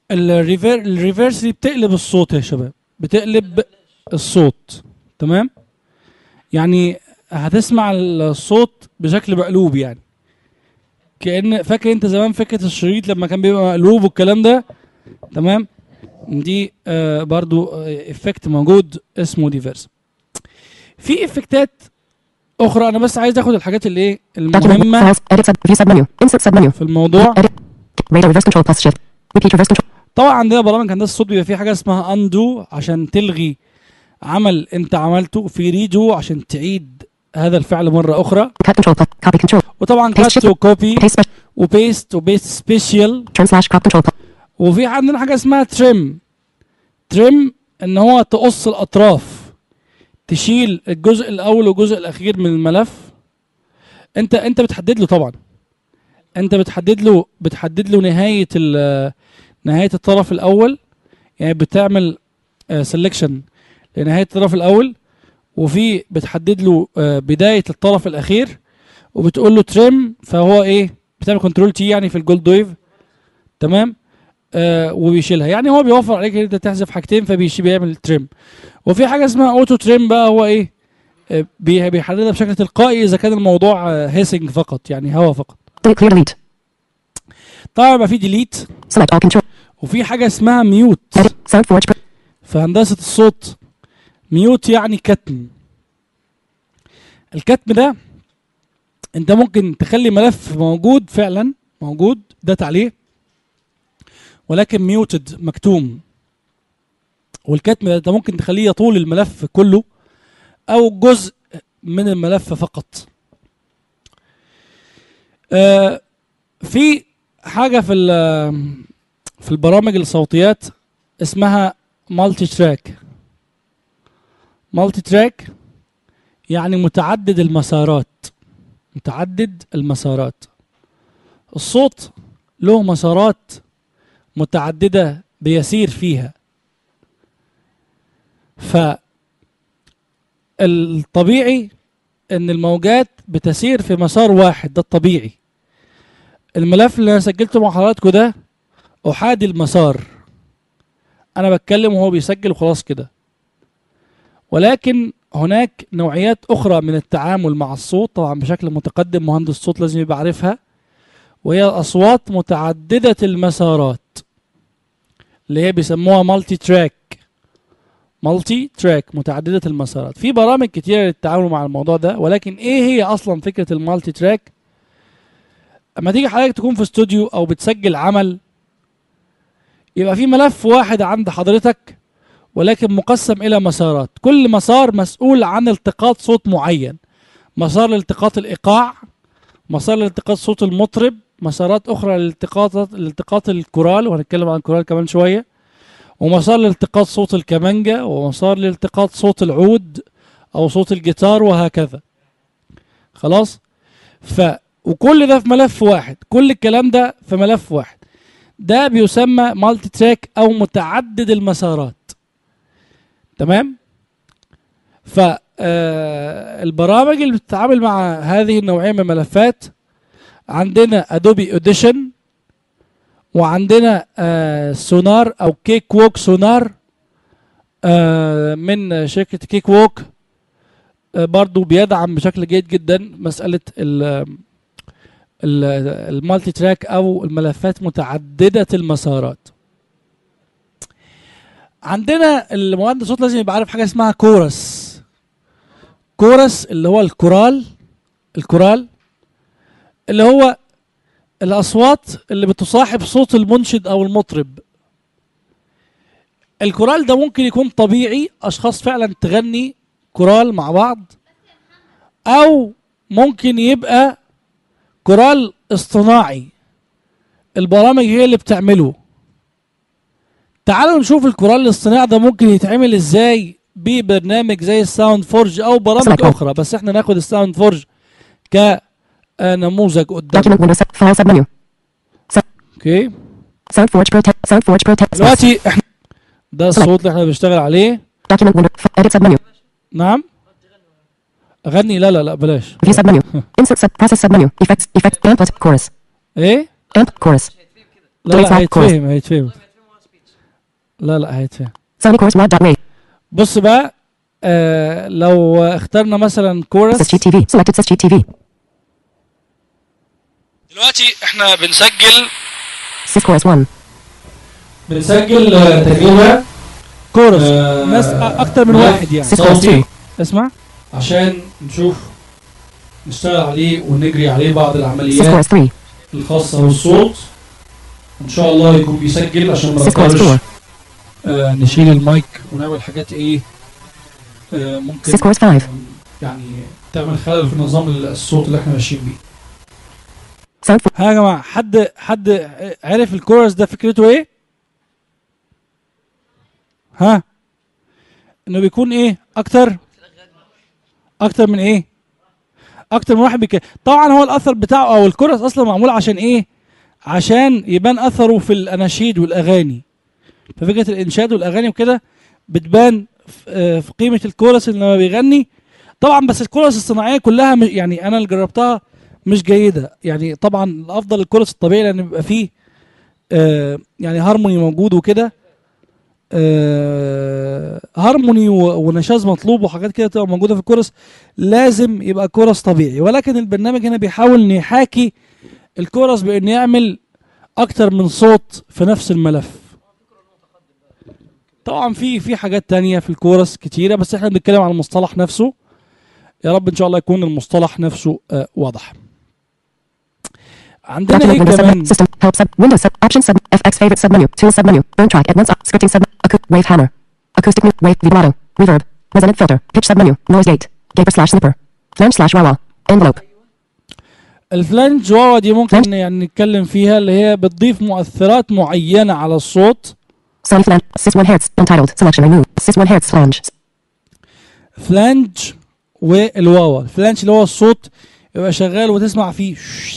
الريفير الريفيرس دي بتقلب الصوت يا شباب بتقلب الصوت تمام يعني هتسمع الصوت بشكل مقلوب يعني كأن فاكر انت زمان فكرة الشريط لما كان بيبقى مقلوب والكلام ده تمام دي آه برضو آه افكت موجود اسمه ديفيرس في افكتات اخرى انا بس عايز اخد الحاجات اللي ايه Document. المهمة Files. Edit sub. View submenu. Insert submenu. في الموضوع Edit. Radar reverse control plus shift. Repeat reverse control. طبعا عندنا برامج هندسه الصوت بيبقى في حاجه اسمها اندو عشان تلغي عمل انت عملته في ريدو عشان تعيد هذا الفعل مره اخرى Cut control plus copy control. وطبعا Paste كات shift. وكوبي Paste special. وبيست وبيست سبيشال Trim slash crop control plus. وفي عندنا حاجه اسمها تريم تريم ان هو تقص الاطراف تشيل الجزء الاول والجزء الاخير من الملف انت انت بتحدد له طبعا انت بتحدد له بتحدد له نهايه ال- نهايه الطرف الاول يعني بتعمل سelection لنهايه الطرف الاول وفي بتحدد له آه، بدايه الطرف الاخير وبتقول له تريم فهو ايه بتعمل كنترول تي يعني في الجولد ويف تمام آه وبيشيلها يعني هو بيوفر عليك ان انت تحذف حاجتين فبيشي بيعمل تريم وفي حاجه اسمها اوتو تريم بقى هو ايه آه بي- بيحددها بشكل تلقائي اذا كان الموضوع آه هيسنج فقط يعني هوا فقط Delete clear delete. طبعا يبقى في ديليت Select all control. وفي حاجه اسمها ميوت Edit. Sound forge. Pro- في هندسه الصوت ميوت يعني كتم الكتم ده انت ممكن تخلي ملف موجود فعلا موجود داتا عليه ولكن ميوتد مكتوم والكتم ده انت ممكن تخليه يطول الملف كله او جزء من الملف فقط آه في حاجه في ال- في البرامج الصوتيات اسمها مالتي تراك مالتي تراك يعني متعدد المسارات متعدد المسارات الصوت له مسارات متعددة بيسير فيها فالطبيعي ان الموجات بتسير في مسار واحد ده الطبيعي الملف اللي انا سجلته مع حضراتكم ده احادي المسار انا بتكلم وهو بيسجل وخلاص كده ولكن هناك نوعيات اخرى من التعامل مع الصوت طبعا بشكل متقدم مهندس الصوت لازم يبقى عارفها وهي اصوات متعدده المسارات اللي هي بيسموها مالتي تراك مالتي تراك متعدده المسارات في برامج كتيره للتعامل مع الموضوع ده ولكن ايه هي اصلا فكره المالتي تراك اما تيجي حضرتك تكون في استوديو او بتسجل عمل يبقى في ملف واحد عند حضرتك ولكن مقسم الى مسارات كل مسار مسؤول عن التقاط صوت معين مسار لالتقاط الايقاع مسار لالتقاط صوت المطرب مسارات اخرى لالتقاط لالتقاط الكورال وهنتكلم عن الكورال كمان شويه ومسار لالتقاط صوت الكمانجا ومسار لالتقاط صوت العود او صوت الجيتار وهكذا خلاص ف وكل ده في ملف واحد كل الكلام ده في ملف واحد ده بيسمى مالتي تراك او متعدد المسارات تمام ف آه، البرامج اللي بتتعامل مع هذه النوعيه من الملفات عندنا ادوبي اوديشن وعندنا آه، سونار او كيك ووك سونار آه، من شركه كيك ووك آه، برضو بيدعم بشكل جيد جدا مساله ال ال- المالتي تراك او الملفات متعدده المسارات عندنا المهندس صوت لازم يبقى عارف حاجه اسمها كورس كورس اللي هو الكورال الكورال اللي هو الاصوات اللي بتصاحب صوت المنشد او المطرب الكورال ده ممكن يكون طبيعي اشخاص فعلا تغني كورال مع بعض او ممكن يبقى كورال اصطناعي البرامج هي اللي بتعمله تعالوا نشوف الكورال الاصطناعي ده ممكن يتعمل ازاي ببرنامج زي الساوند فورج او برامج Select all. اخرى بس احنا ناخد الساوند فورج كنموذج قدام Document window set. File submenu. اوكي Sound forge protect. Sound forge protect. دلوقتي احنا ده الصوت اللي احنا بنشتغل عليه Document window. F- edit submenu. نعم اغني لا لا لا بلاش View submenu. Insert sub. Process submenu. Effects. Effects. Amp. Chorus. ايه Amp. Chorus. لا Delete لا all chorus. هيتفهم هيتفهم لا لا هيتفهم Sony Chorus Rod dot Ray. بص بقى آه لو اخترنا مثلا كورس SSG TV. Selected SSG TV. دلوقتي احنا بنسجل Sys Chorus 1. بنسجل آه، تجربه كورس ناس أ- اكتر من واحد يعني Sys Chorus 2. اسمع عشان نشوف نشتغل عليه ونجري عليه بعض Sys العمليات Chorus 3. الخاصة بالصوت ان شاء الله يكون بيسجل عشان ما Sys Chorus نضطرش 4. آه نشيل المايك ونعمل حاجات ايه آه ممكن Sys Chorus 5. يعني تعمل خلل في نظام الصوت اللي احنا ماشيين بيه Sound 4. ها يا جماعه حد حد عرف الكورس ده فكرته ايه ها انه بيكون ايه اكتر اكتر من ايه اكتر من واحد بيك... طبعا هو الاثر بتاعه او الكورس اصلا معمول عشان ايه عشان يبان اثره في الاناشيد والاغاني ففكره الانشاد والاغاني وكده بتبان في آه، في قيمه الكورس اللي لما بيغني طبعا بس الكورس الصناعيه كلها مش يعني انا اللي جربتها مش جيده يعني طبعا الافضل الكورس الطبيعي لان بيبقى فيه آه يعني هارموني موجود وكده آه هارموني و- ونشاز مطلوب وحاجات كده تبقى موجوده في الكورس لازم يبقى كورس طبيعي ولكن البرنامج هنا بيحاول انه يحاكي الكورس بانه يعمل اكتر من صوت في نفس الملف طبعا في في حاجات تانية في الكورس كتيرة بس احنا بنتكلم عن المصطلح نفسه يا رب ان شاء الله يكون المصطلح نفسه آه واضح عندنا Document ايه window كمان sub system help sub window sub option sub FX favorite sub menu tool sub menu burn track advanced op- scripting sub acou- wave hammer acoustic mute wave vibrato reverb resonant filter pitch sub menu noise gate gaper slash snipper flange slash wah wah envelope الفلانج واوا دي ممكن يعني نتكلم فيها اللي هي بتضيف مؤثرات معينة على الصوت Sony flange sys 1 hertz untitled selection remove sys 1 hertz flange فلانج والواوا الفلانج اللي هو الصوت يبقى شغال وتسمع فيه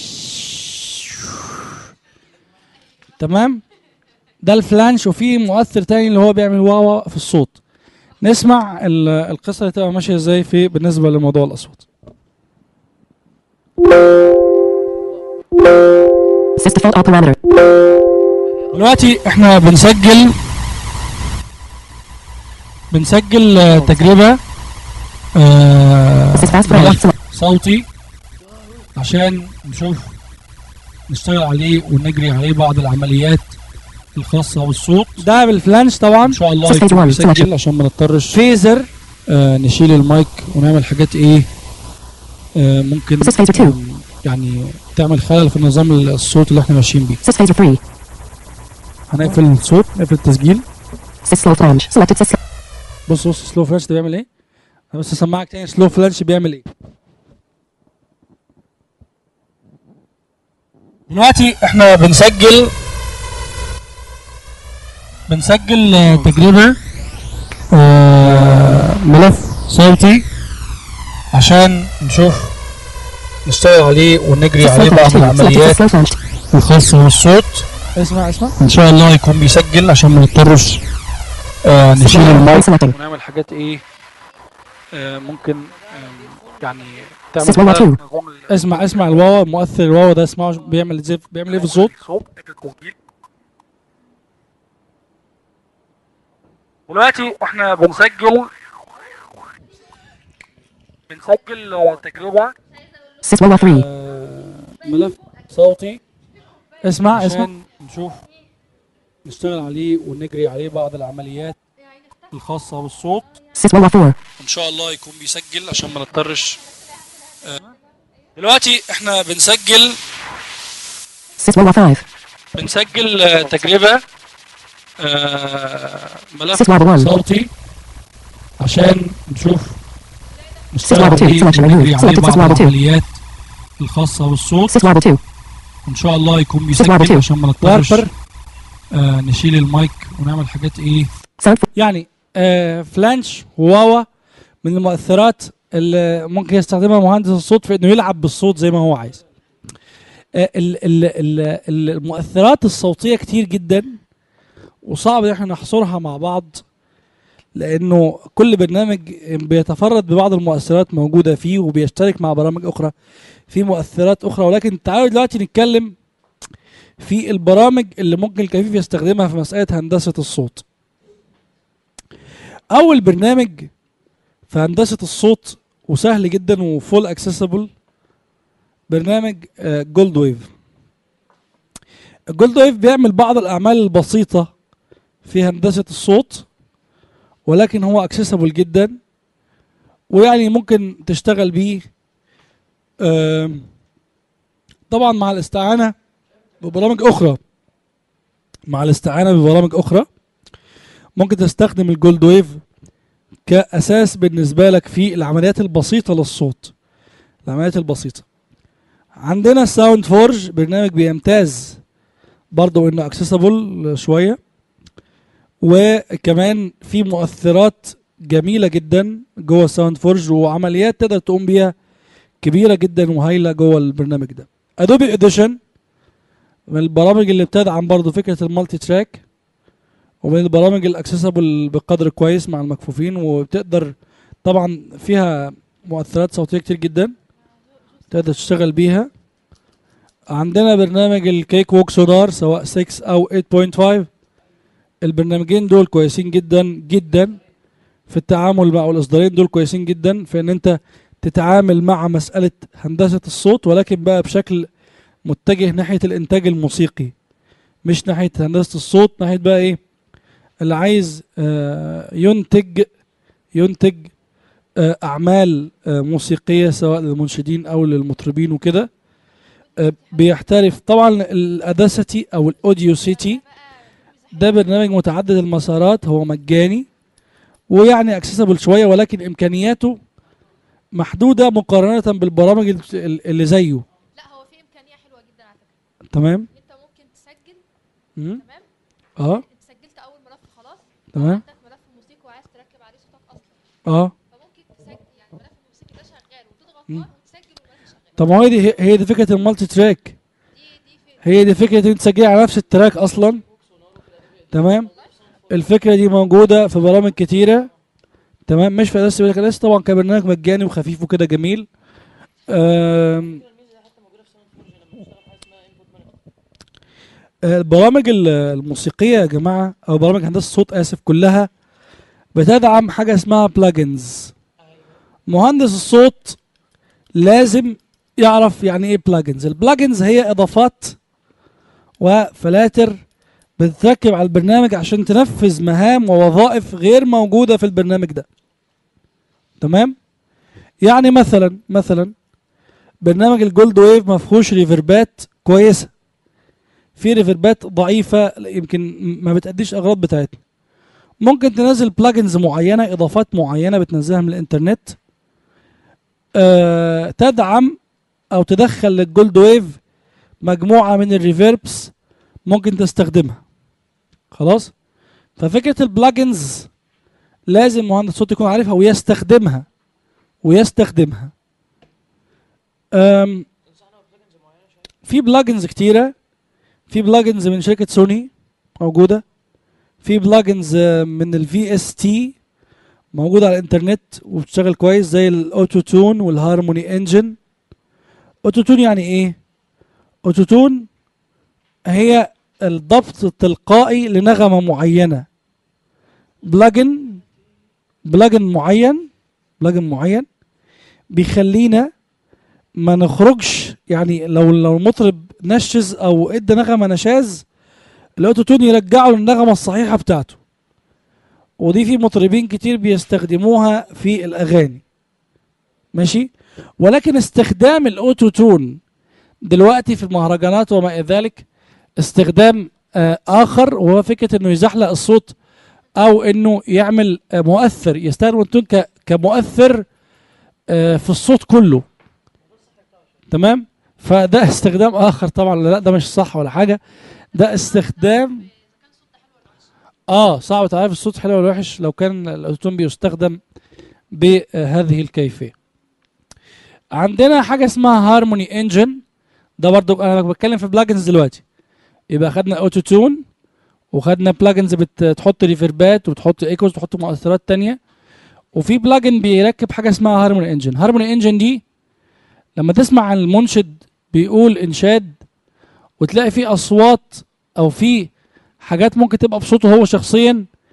تمام ده الفلانش وفي مؤثر تاني اللي هو بيعمل واوا في الصوت نسمع ال- القصة اللي تبقى ماشية ازاي في بالنسبة لموضوع الأصوات sys default all parameter دلوقتي احنا بنسجل بنسجل آه، تجربة آه، sys fast ملف flange select صوتي عشان نشوف نشتغل عليه ونجري عليه بعض العمليات الخاصة بالصوت ده بالفلانش طبعا ان شاء الله Sys phase يكون one, بيسجل عشان ما نضطرش فيزر آه نشيل المايك ونعمل حاجات ايه آه ممكن Sys phaser two. يعني تعمل خلل في نظام الصوت اللي احنا ماشيين بيه sys phaser 3 هنقفل الصوت نقفل التسجيل sys slow flange selected sys بص بص سلو فلانش ده بيعمل ايه انا بس اسمعك تاني سلو فلانش بيعمل ايه دلوقتي احنا بنسجل بنسجل آه، تجربة آه، ملف صوتي عشان نشوف نشتغل عليه ونجري sys عليه slow بعض flange 2 selected العمليات sys slow flange الخاصة بالصوت اسمع اسمع ان شاء الله يكون بيسجل عشان ما نضطرش آه sys نشيل slow المايك selecting ونعمل حاجات ايه آه ممكن آه يعني sys تعمل 1 خلل 2 في نظام اسمع اسمع الواوا مؤثر الواوا ده اسمعه بيعمل ازاي بيعمل ايه في الصوت دلوقتي احنا بنسجل بنسجل آه، تجربة sys 1 3 آه، ملف صوتي اسمع اسمع عشان نشوف نشتغل عليه ونجري عليه بعض العمليات الخاصة بالصوت sys 1 4 ان شاء الله يكون بيسجل عشان ما نضطرش دلوقتي احنا بنسجل sys 1 5 بنسجل آه، تجربة آه، ملف sys 1 صوتي عشان نشوف نشتغل Sys level two, عليه selection ونجري removed. عليه Selected sys بعض level two. العمليات الخاصة بالصوت sys level 2 ان شاء الله يكون level بيسجل two. عشان ما نضطرش واربر آه نشيل المايك ونعمل حاجات ايه sound يعني آه فلانش وواوا من المؤثرات اللي ممكن يستخدمها مهندس الصوت في انه يلعب بالصوت زي ما هو عايز آه ال ال ال المؤثرات الصوتيه كتير جدا وصعب ان احنا نحصرها مع بعض لانه كل برنامج بيتفرد ببعض المؤثرات موجوده فيه وبيشترك مع برامج اخرى في مؤثرات اخرى ولكن تعالوا دلوقتي نتكلم في البرامج اللي ممكن الكفيف يستخدمها في مساله هندسه الصوت اول برنامج في هندسه الصوت وسهل جدا وفول اكسسبل برنامج جولد ويف الجولد ويف بيعمل بعض الاعمال البسيطه في هندسه الصوت ولكن هو اكسسبل جدا ويعني ممكن تشتغل بيه آم، طبعا مع الاستعانه ببرامج اخرى مع الاستعانه ببرامج اخرى ممكن تستخدم الجولد ويف كاساس بالنسبه لك في العمليات البسيطه للصوت العمليات البسيطه عندنا ساوند فورج برنامج بيمتاز برضو انه اكسسبل شويه وكمان في مؤثرات جميله جدا جوه الساوند فورج وعمليات تقدر تقوم بيها كبيره جدا وهايله جوه البرنامج ده ادوبي اديشن من البرامج اللي بتدعم برضو فكره المالتي تراك ومن البرامج الاكسسبل بقدر كويس مع المكفوفين وبتقدر طبعا فيها مؤثرات صوتيه كتير جدا تقدر تشتغل بيها عندنا برنامج الكيك ووك سونار سواء 6 او 8.5 البرنامجين دول كويسين جدا جدا في التعامل مع الاصدارين دول كويسين جدا في ان انت تتعامل مع مسألة هندسة الصوت ولكن بقى بشكل متجه ناحية الانتاج الموسيقي مش ناحية هندسة الصوت ناحية بقى ايه اللي عايز آه، ينتج ينتج آه، اعمال آه، موسيقية سواء للمنشدين او للمطربين وكده آه، بيحترف طبعا الاداسيتي او الاوديو سيتي ده برنامج متعدد المسارات هو مجاني ويعني اكسسبل شويه ولكن امكانياته محدوده مقارنه بالبرامج ال- اللي زيه لا هو في امكانيه حلوه جدا على فكره تمام ان انت ممكن تسجل مم. تمام اه انت سجلت اول ملف خلاص تمام عندك ملف موسيقي وعايز تركب عليه صوتك اصلا اه فممكن تسجل يعني الملف الموسيقي ده شغال وتضغط مم. ار وتسجل والملف شغال طب ما هي دي هي دي فكره المالتي تراك دي دي في هي دي فكره ان انت تسجل على نفس التراك اصلا تمام الفكره دي موجوده في برامج كتيره تمام مش في اساس يقول لك الأساس طبعا كبرنامج مجاني وخفيف وكده جميل آم، البرامج ال- الموسيقيه يا جماعه او برامج هندسه الصوت اسف كلها بتدعم حاجه اسمها بلاجنز مهندس الصوت لازم يعرف يعني ايه بلاجنز البلاجنز هي اضافات وفلاتر بتتركب على البرنامج عشان تنفذ مهام ووظائف غير موجوده في البرنامج ده تمام يعني مثلا مثلا برنامج الجولد ويف ما فيهوش ريفربات كويسه في ريفربات ضعيفه يمكن ما بتأديش الاغراض بتاعتنا ممكن تنزل بلاجنز معينه اضافات معينه بتنزلها من الانترنت آه تدعم او تدخل للجولد ويف مجموعه من الريفيربس ممكن تستخدمها خلاص ففكره البلاجنز لازم مهندس صوت يكون عارفها ويستخدمها ويستخدمها أم في بلاجنز كتيره في بلاجنز من شركه سوني موجوده في بلاجنز من الفي اس تي موجوده على الانترنت وبتشتغل كويس زي الاوتو تون والهارموني انجن اوتو تون يعني ايه اوتو تون هي الضبط التلقائي لنغمه معينه بلاجن بلاجن معين بلاجن معين بيخلينا ما نخرجش يعني لو لو المطرب نشز او ادى نغمه نشاز الاوتو تون يرجعه للنغمه الصحيحه بتاعته ودي في مطربين كتير بيستخدموها في الاغاني ماشي ولكن استخدام الاوتو تون دلوقتي في المهرجانات وما الى ذلك استخدام آه اخر وهو فكره انه يزحلق الصوت او انه يعمل آه مؤثر يستخدم التون ك- كمؤثر آه في الصوت كله تمام فده استخدام اخر طبعا لا ده مش صح ولا حاجه ده استخدام اه صعب تعرف الصوت حلو ولا وحش لو كان الاوتون بيستخدم بهذه الكيفيه عندنا حاجه اسمها هارموني انجن ده برضو انا بتكلم في بلاجنز دلوقتي يبقى خدنا اوتو تون وخدنا بلاجنز بتحط ريفربات وتحط ايكوز وتحط مؤثرات تانية وفي بلاجن بيركب حاجه اسمها هارموني انجن هارموني انجن دي لما تسمع عن المنشد بيقول انشاد وتلاقي فيه اصوات او فيه حاجات ممكن تبقى بصوته هو شخصيا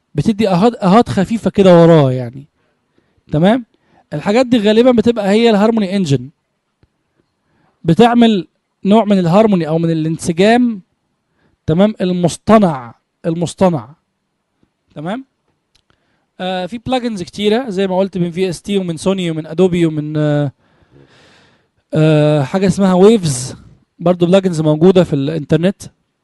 بتدي اهات اهات خفيفه كده وراه يعني تمام الحاجات دي غالبا بتبقى هي الهارموني انجن بتعمل نوع من الهارموني او من الانسجام تمام المصطنع المصطنع تمام آه في بلجنز كتيره زي ما قلت من في اس تي ومن سوني ومن ادوبي ومن آه آه حاجه اسمها ويفز برضو بلجنز موجوده في الانترنت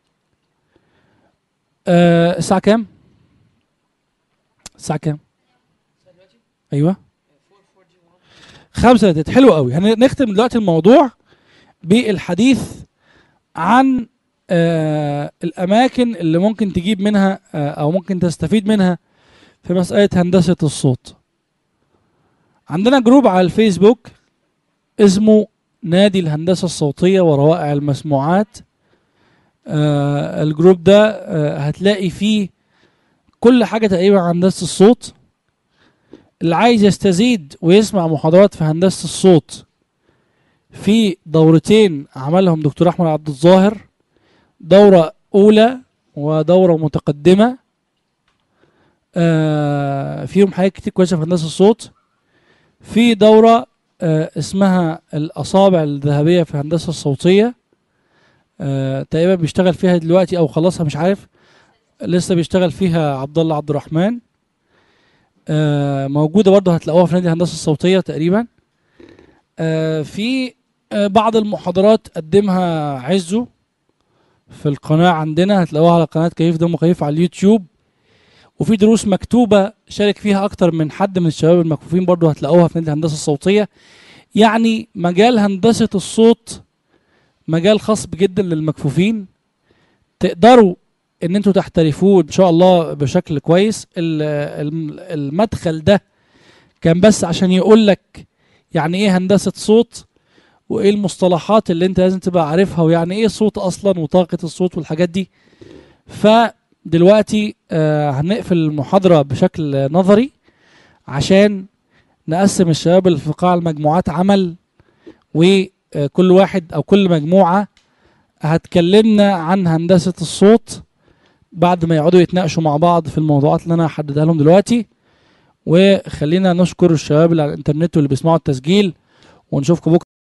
آه الساعه كام الساعه كام ايوه خمسة دقايق حلو قوي هنختم دلوقتي الموضوع بالحديث عن آه الاماكن اللي ممكن تجيب منها آه او ممكن تستفيد منها في مسألة هندسة الصوت عندنا جروب على الفيسبوك اسمه نادي الهندسة الصوتية وروائع المسموعات آه الجروب ده آه هتلاقي فيه كل حاجة تقريبا عن هندسة الصوت اللي عايز يستزيد ويسمع محاضرات في هندسة الصوت في دورتين عملهم دكتور أحمد عبد الظاهر دورة أولى ودورة متقدمة آه فيهم حاجات كتير كويسة في هندسة الصوت في دورة آه اسمها الأصابع الذهبية في الهندسة الصوتية آه تقريبا بيشتغل فيها دلوقتي أو خلصها مش عارف لسه بيشتغل فيها عبد الله عبد الرحمن آه موجودة برضه هتلاقوها في نادي الهندسة الصوتية تقريبا آه في آه بعض المحاضرات قدمها عزو في القناة عندنا هتلاقوها على قناة كيف دم خفيف على اليوتيوب وفي دروس مكتوبة شارك فيها أكتر من حد من الشباب المكفوفين برضو هتلاقوها في نادي الهندسة الصوتية يعني مجال هندسة الصوت مجال خاص جدا للمكفوفين تقدروا ان انتوا تحترفوه ان شاء الله بشكل كويس ال- الم- المدخل ده كان بس عشان يقول لك يعني ايه هندسة صوت وايه المصطلحات اللي انت لازم تبقى عارفها ويعني ايه صوت اصلا وطاقة الصوت والحاجات دي فدلوقتي آه هنقفل المحاضرة بشكل نظري عشان نقسم الشباب اللي في قاع المجموعات عمل وكل واحد او كل مجموعة هتكلمنا عن هندسة الصوت بعد ما يقعدوا يتناقشوا مع بعض في الموضوعات اللي انا هحددها لهم دلوقتي وخلينا نشكر الشباب اللي على الانترنت واللي بيسمعوا التسجيل ونشوفكم بكره